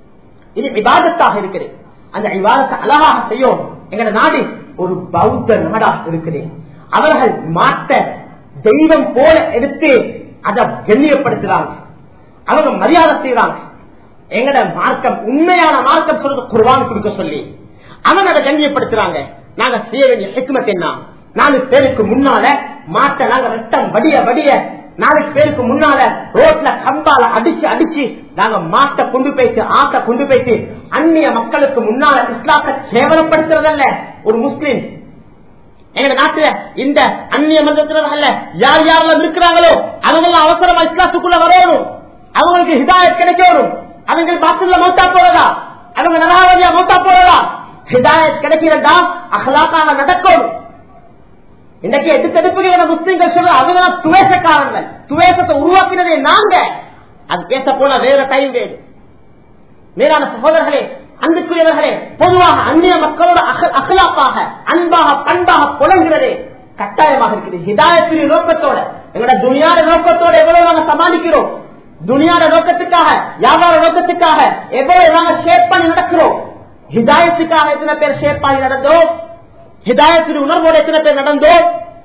இது விவாதத்தாக இருக்குது அந்த விவாதத்தை அழகாக செய்யும் எங்க நாடு ஒரு பௌத்த நாடாக இருக்குது அவர்கள் மாட்ட தெய்வம் போல எடுத்து அதை கண்ணியப்படுத்துறாங்க அவங்க மரியாதை செய்யறாங்க எங்கட மார்க்கம் உண்மையான மார்க்கம் சொல்றது குர்வான் கொடுக்க சொல்லி அவங்க அதை கண்ணியப்படுத்துறாங்க நாங்க செய்ய வேண்டிய ஹெக்மத் என்ன நாலு பேருக்கு முன்னால மாட்ட நாங்க ரத்தம் வடிய வடிய நாலு பேருக்கு முன்னால ரோட்ல கம்பால அடிச்சு அடிச்சு நாங்க மாட்டை கொண்டு போயிட்டு ஆட்டை கொண்டு போயிட்டு அந்நிய மக்களுக்கு முன்னால இஸ்லாத்தை கேவலப்படுத்துறதல்ல ஒரு முஸ்லீம் எங்க நாட்டுல இந்த அந்நிய மன்றத்தினர்கள் யார் யாரெல்லாம் இருக்கிறாங்களோ அவங்க அவசரமா இஸ்லாத்துக்குள்ள வரணும் அவங்களுக்கு ஹிதாயத் கிடைக்கணும் அவங்க பாத்துல மௌத்தா போறதா அவங்க நலாவதியா மௌத்தா போறதா ஹிதாயத் கிடைக்கிறதா அகலாக்காக நடக்கணும் இன்னைக்கு எடுத்தெடுப்புகிற முஸ்லீம்கள் சொல்ற அவங்க துவேசக்காரங்கள் துவேசத்தை உருவாக்கினதே நாங்க அது பேச போன வேற டைம் வேணும் மேலான சகோதரர்களே அன்புக்குரியவர்களே பொதுவாக அந்நிய மக்களோட அகலாப்பாக அன்பாக பண்பாக புலங்கிறதே கட்டாயமாக இருக்குது ஹிதாயத்திரிய நோக்கத்தோட எங்களோட துணியாட நோக்கத்தோட எவ்வளவு நாங்க சமாளிக்கிறோம் துணியாட நோக்கத்துக்காக வியாபார நோக்கத்துக்காக எவ்வளவு நாங்க ஷேப் பண்ணி நடக்கிறோம் ஹிதாயத்துக்காக எத்தனை பேர் ஷேப் பண்ணி நடந்தோம் ஹிதாயத்தின் உணர்வோடு எத்தனை பேர் நடந்தோம்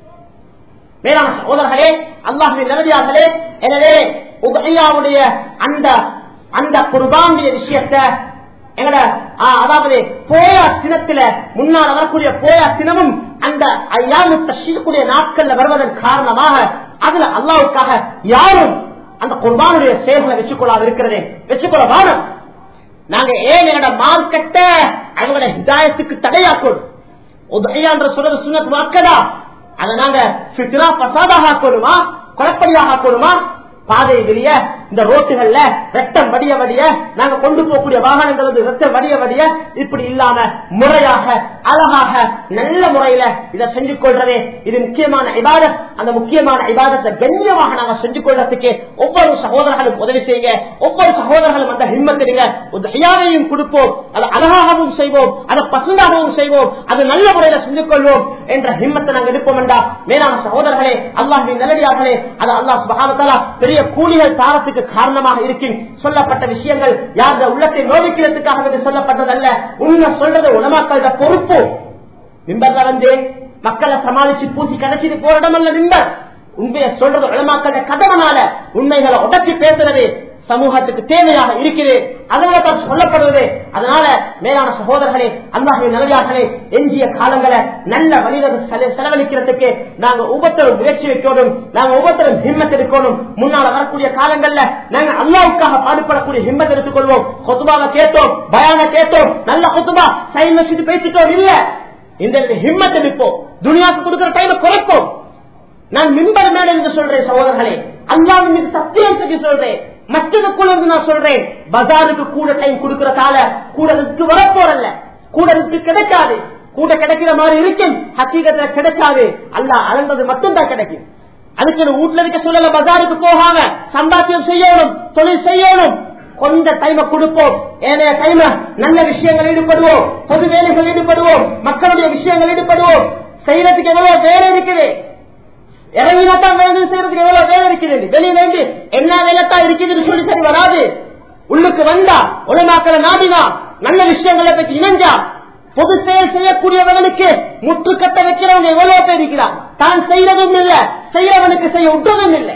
மேலான சகோதரர்களே அல்லாஹின் நிலவியார்களே எனவே உதயாவுடைய அந்த அந்த குர்பானுடைய விஷயத்தை எங்கட அதாவது போயா தினத்துல முன்னால் வரக்கூடிய போயா தினமும் அந்த ஐயாமுத்த சீர்குடைய நாட்கள்ல வருவதன் காரணமாக அதுல அல்லாவுக்காக யாரும் அந்த குர்பானுடைய செயல்களை வச்சுக்கொள்ளாது இருக்கிறதே வச்சுக்கொள்ள வாரம் நாங்க ஏன் எங்கட மார்க்கெட்ட அவங்களோட ஹிதாயத்துக்கு தடையாக்கணும் உதயான்ற சொல்றது சுண்ணத் வாக்கடா அதை நாங்க சித்ரா பசாதாக ஆக்கணுமா குழப்படியாக ஆக்கணுமா பாதை வெளிய இந்த ரோட்டுகள்ல ரத்தம் வடிய வடிய நாங்க கொண்டு போகக்கூடிய வாகனங்கள் வந்து ரத்தம் வடிய வடிய இப்படி இல்லாம முறையாக அழகாக நல்ல முறையில இதை செஞ்சு கொள்றதே இது முக்கியமான இபாதத் அந்த முக்கியமான இபாதத்தை கண்ணியமாக நாங்க செஞ்சு கொள்றதுக்கு ஒவ்வொரு சகோதரர்களும் உதவி செய்யுங்க ஒவ்வொரு சகோதரர்களும் அந்த ஹிம்மத்திடுங்க ஒரு ஹியாவையும் கொடுப்போம் அதை அழகாகவும் செய்வோம் அதை பசுந்தாகவும் செய்வோம் அது நல்ல முறையில செஞ்சு கொள்வோம் என்ற ஹிம்மத்தை நாங்க எடுப்போம் என்றா மேலான சகோதரர்களே அல்லாஹின் நல்லடியார்களே அது அல்லாஹ் சுபகாலத்தாலா பெரிய கூலிகள் தாரத்துக்கு காரணமாக இருக்கும் சொல்லப்பட்ட விஷயங்கள் யார உள்ளத்தை நோவிக்கிறதுக்காக என்று சொல்லப்பட்டதல்ல உண்மை சொல்றது உலமாக்கள பொறுப்பு மிம்பர்ல வந்து மக்களை சமாளிச்சு பூசி கடைச்சிட்டு போற இடமல்ல மிம்பர் உண்மையை சொல்றது உலமாக்கள கதவனால உண்மைகளை உடச்சி பேசுறது சமூகத்துக்கு தேவையாக இருக்குது அதனால தான் சொல்லப்படுவது அதனால மேலான சகோதரர்களே அல்லாஹின் நல்லே எஞ்சிய காலங்களை நல்ல வழிகள் செலவழிக்கிறதுக்கு நாங்க ஒவ்வொருத்தரும் முயற்சி வைக்கணும் நாங்க ஒவ்வொருத்தரும் ஹிம்மத் எடுக்கணும் முன்னால வரக்கூடிய காலங்கள்ல நாங்க அல்லாவுக்காக பாடுபடக்கூடிய ஹிம்மத் எடுத்துக்கொள்வோம் கொத்துபாவை கேட்டோம் பயான கேட்டோம் நல்ல கொத்துபா சைன் வச்சுட்டு பேசிட்டோம் இல்ல இந்த ஹிம்மத் எடுப்போம் துணியாக்கு கொடுக்கிற டைம் குறைப்போம் நான் மின்பர் மேல என்று சொல்றேன் சகோதரர்களே அல்லாவின் மீது சத்தியம் செஞ்சு சொல்றேன் மற்றதுக்குள்ள இருந்து நான் சொல்றேன் பஜாருக்கு கூட டைம் கொடுக்கறதால கூட ரிஸ்க் வரப்போறல்ல கூட ரிஸ்க் கிடைக்காது கூட கிடைக்கிற மாதிரி இருக்கும் ஹக்கீகத்துல கிடைக்காது அல்ல அளந்தது மட்டும்தான் கிடைக்கும் அதுக்கு வீட்டுல இருக்க சொல்லல பஜாருக்கு போகாம சம்பாத்தியம் செய்யணும் தொழில் செய்யணும் கொஞ்ச டைம கொடுப்போம் ஏனைய டைம்ல நல்ல விஷயங்கள் ஈடுபடுவோம் பொது வேலைகள் ஈடுபடுவோம் மக்களுடைய விஷயங்கள் ஈடுபடுவோம் செய்யறதுக்கு எவ்வளவு வேலை இருக்குது இறங்கினா தான் வேலை செய்யறதுக்கு எவ்வளவு வேலை இருக்குது வெளியில இருந்து என்ன வேலை தான் இருக்குதுன்னு சொல்லி சரி வராது உள்ளுக்கு வந்தா உலமாக்களை நாடினா நல்ல விஷயங்களை பற்றி இணைஞ்சா பொது செயல் செய்யக்கூடியவனுக்கு முற்றுக்கட்ட வைக்கிறவங்க எவ்வளவு பேர் இருக்கிறான் தான் செய்யறதும் இல்ல செய்யறவனுக்கு செய்ய விட்டதும் இல்லை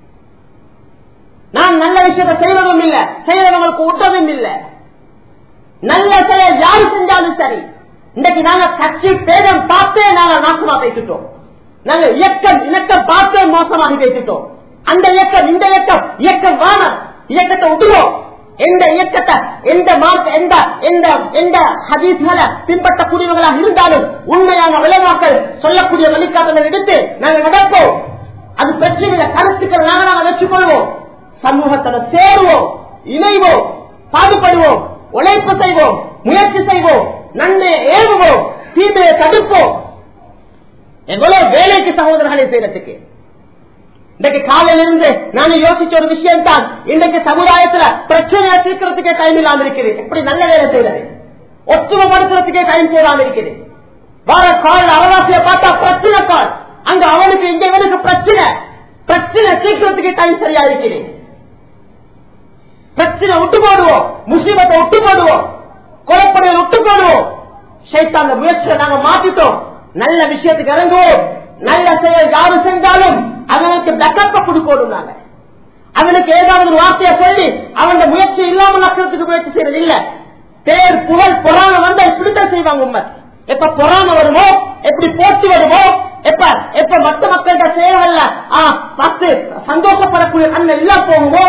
நான் நல்ல விஷயத்தை செய்யறதும் இல்ல செய்யறவங்களுக்கு விட்டதும் இல்லை நல்ல செயல் யாரு செஞ்சாலும் சரி இன்னைக்கு நாங்க கட்சி பேதம் பார்த்தே நாங்க நாசமா பேசிட்டோம் நாங்க இயக்கம் இலக்கம் பார்த்தே மோசமாகி பேசிட்டோம் அந்த இயக்கம் இந்த இயக்கம் இயக்கம் வானம் இயக்கத்தை விட்டுருவோம் எந்த இயக்கத்தை எந்த மார்க்க எந்த எந்த எந்த ஹதீஸ்களை பின்பற்றக்கூடியவர்களாக இருந்தாலும் உண்மையான விளைவாக்கள் சொல்லக்கூடிய வழிகாட்டலை எடுத்து நாங்கள் நடப்போம் அது பிரச்சனை கருத்துக்கள் நாங்கள் நாங்கள் வச்சுக்கொள்வோம் சமூகத்தில் சேருவோம் இணைவோம் பாடுபடுவோம் உழைப்பு செய்வோம் முயற்சி செய்வோம் நன்மை ஏவுவோம் தீமையை தடுப்போம் எவ்வளவு வேலைக்கு சகோதரர்களை செய்யறதுக்கு இன்றைக்கு காலையில இருந்து நான் யோசிச்ச ஒரு விஷயம் தான் இன்றைக்கு சமுதாயத்துல பிரச்சனையை தீர்க்கிறதுக்கே டைம் இல்லாம இருக்குது எப்படி நல்ல வேலை செய்யறது ஒற்றுமைப்படுத்துறதுக்கே டைம் செய்யாம இருக்குது வார கால் அரவாசிய பார்த்தா பிரச்சனை கால் அங்க அவனுக்கு இங்க இவனுக்கு பிரச்சனை பிரச்சனை தீர்க்கிறதுக்கு டைம் சரியா இருக்குது பிரச்சனை விட்டு போடுவோம் முஸ்லிமத்தை விட்டு போடுவோம் கொலைப்படையை விட்டு போடுவோம் சைத்தாந்த முயற்சியை நாங்க மாத்திட்டோம் நல்ல விஷயத்துக்கு இறங்குவோம் நல்ல செயல் யாரு செஞ்சாலும் அவனுக்கு பேக்கப்ப கொடுக்கணும் நாங்க அவனுக்கு ஏதாவது ஒரு வார்த்தையை சொல்லி அவன் முயற்சி இல்லாமல் நக்கிறதுக்கு முயற்சி செய்யறது இல்ல பேர் புகழ் பொறாம வந்து இப்படித்தான் செய்வாங்க உண்மை எப்ப பொறாம வருமோ எப்படி போட்டி வருமோ எப்ப எப்ப மற்ற மக்கள்கிட்ட செயல்கள்ல பார்த்து சந்தோஷப்படக்கூடிய தன்மை எல்லாம் போகுமோ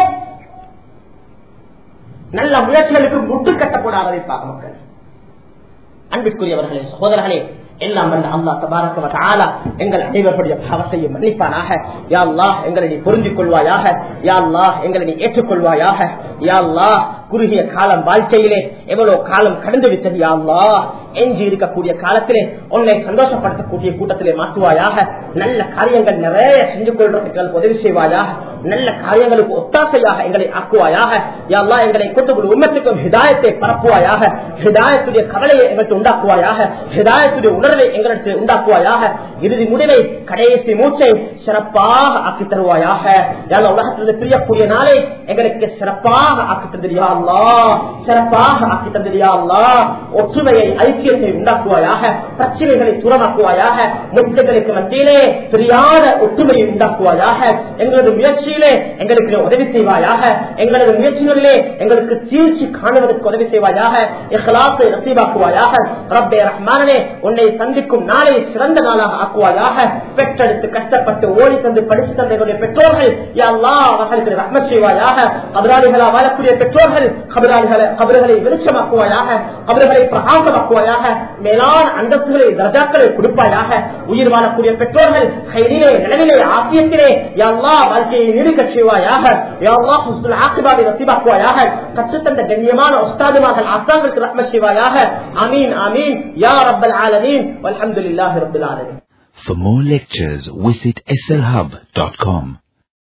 நல்ல முயற்சிகளுக்கு முட்டு கட்டப்பட ஆரம்பிப்பாங்க மக்கள் அன்பிற்குரியவர்களே சகோதரர்களே எல்லாம் வல்ல அல்லா தபாரக்க எங்கள் அனைவர்களுடைய பாவத்தையும் மன்னிப்பானாக யா அல்லாஹ் எங்களை நீ புரிந்து கொள்வாயாக யா அல்லாஹ் எங்களை நீ ஏற்றுக்கொள்வாயாக யா அல்லாஹ் குறுகிய காலம் வாழ்க்கையிலே எவ்வளவு காலம் கடந்து விட்டது யா அல்லாஹ் எஞ்சி இருக்கக்கூடிய காலத்திலே உன்னை சந்தோஷப்படுத்தக்கூடிய கூட்டத்திலே மாற்றுவாயாக நல்ல காரியங்கள் நிறைய செஞ்சு கொள்றதுக்கு உதவி செய்வாயாக நல்ல காரியங்களுக்கு ஒத்தாசையாக எங்களை ஆக்குவாயாக யா அல்லாஹ் எங்களை கொண்டு உண்மத்துக்கும் ஹிதாயத்தை பரப்புவாயாக ஹிதாயத்துடைய கவலையை எங்களுக்கு உண்டாக்குவாயாக ஹிதாயத்துடைய உணர்வை எங்களுக்கு உண்டாக்குவாயாக இறுதி முடிவை கடைசி மூச்சை சிறப்பாக ஆக்கி தருவாயாக யாழ் உலகத்திலிருந்து பிரியக்கூடிய நாளை எங்களுக்கு சிறப்பாக ஆக்கி தந்திரியா அல்லா சிறப்பாக ஆக்கி தந்திரியா அல்லா ஒற்றுமையை ஐக்கியத்தை உண்டாக்குவாயாக பிரச்சனைகளை தூரமாக்குவாயாக முட்டுகளுக்கு மத்தியிலே பிரியாத ஒற்றுமையை உண்டாக்குவாயாக எங்களது முயற்சியிலே எங்களுக்கு உதவி செய்வாயாக எங்களது முயற்சிகளிலே எங்களுக்கு தீர்ச்சி காணுவதற்கு உதவி செய்வாயாக இஹ்லாசை நசீபாக்குவாயாக ரப்பே ரஹ்மானே உன்னை சந்திக்கும் நாளை சிறந்த நாளாக ஆக்குவாயாக பெற்றெடுத்து கஷ்டப்பட்டு ஓடி தந்து படித்து தந்த எங்களுடைய பெற்றோர்கள் யாழ்லா அவர்களுக்கு ரஹ்மத் செய்வாயாக கபராளிகளா வாழக்கூடிய பெற்றோர்கள் கபராளிகளை கபர்களை வெளிச்சமாக்குவாயாக கபர்களை பிரகாசமாக்குவாயாக மேலான அந்தஸ்துகளை தர்ஜாக்களை கொடுப்பாயாக உயிர் வாழக்கூடிய பெற்றோர்கள் கைதிலே நிலவிலே ஆசியத்திலே யாழ்லா வாழ்க்கையை நீடிக்க செய்வாயாக யாழ்லா ஹுஸ்துல் ஆசிபாவை நசீபாக்குவாயாக கற்றுத்தந்த கண்ணியமான உஸ்தாதுமார்கள் ஆசாங்களுக்கு ரஹ்மத் செய்வாயாக அமீன் அமீன் யா ரப்பல் ஆலமீன் வல்ஹம்துலில்லாஹி ரப்பில் ஆலமீன் For more lectures, visit slhub.com.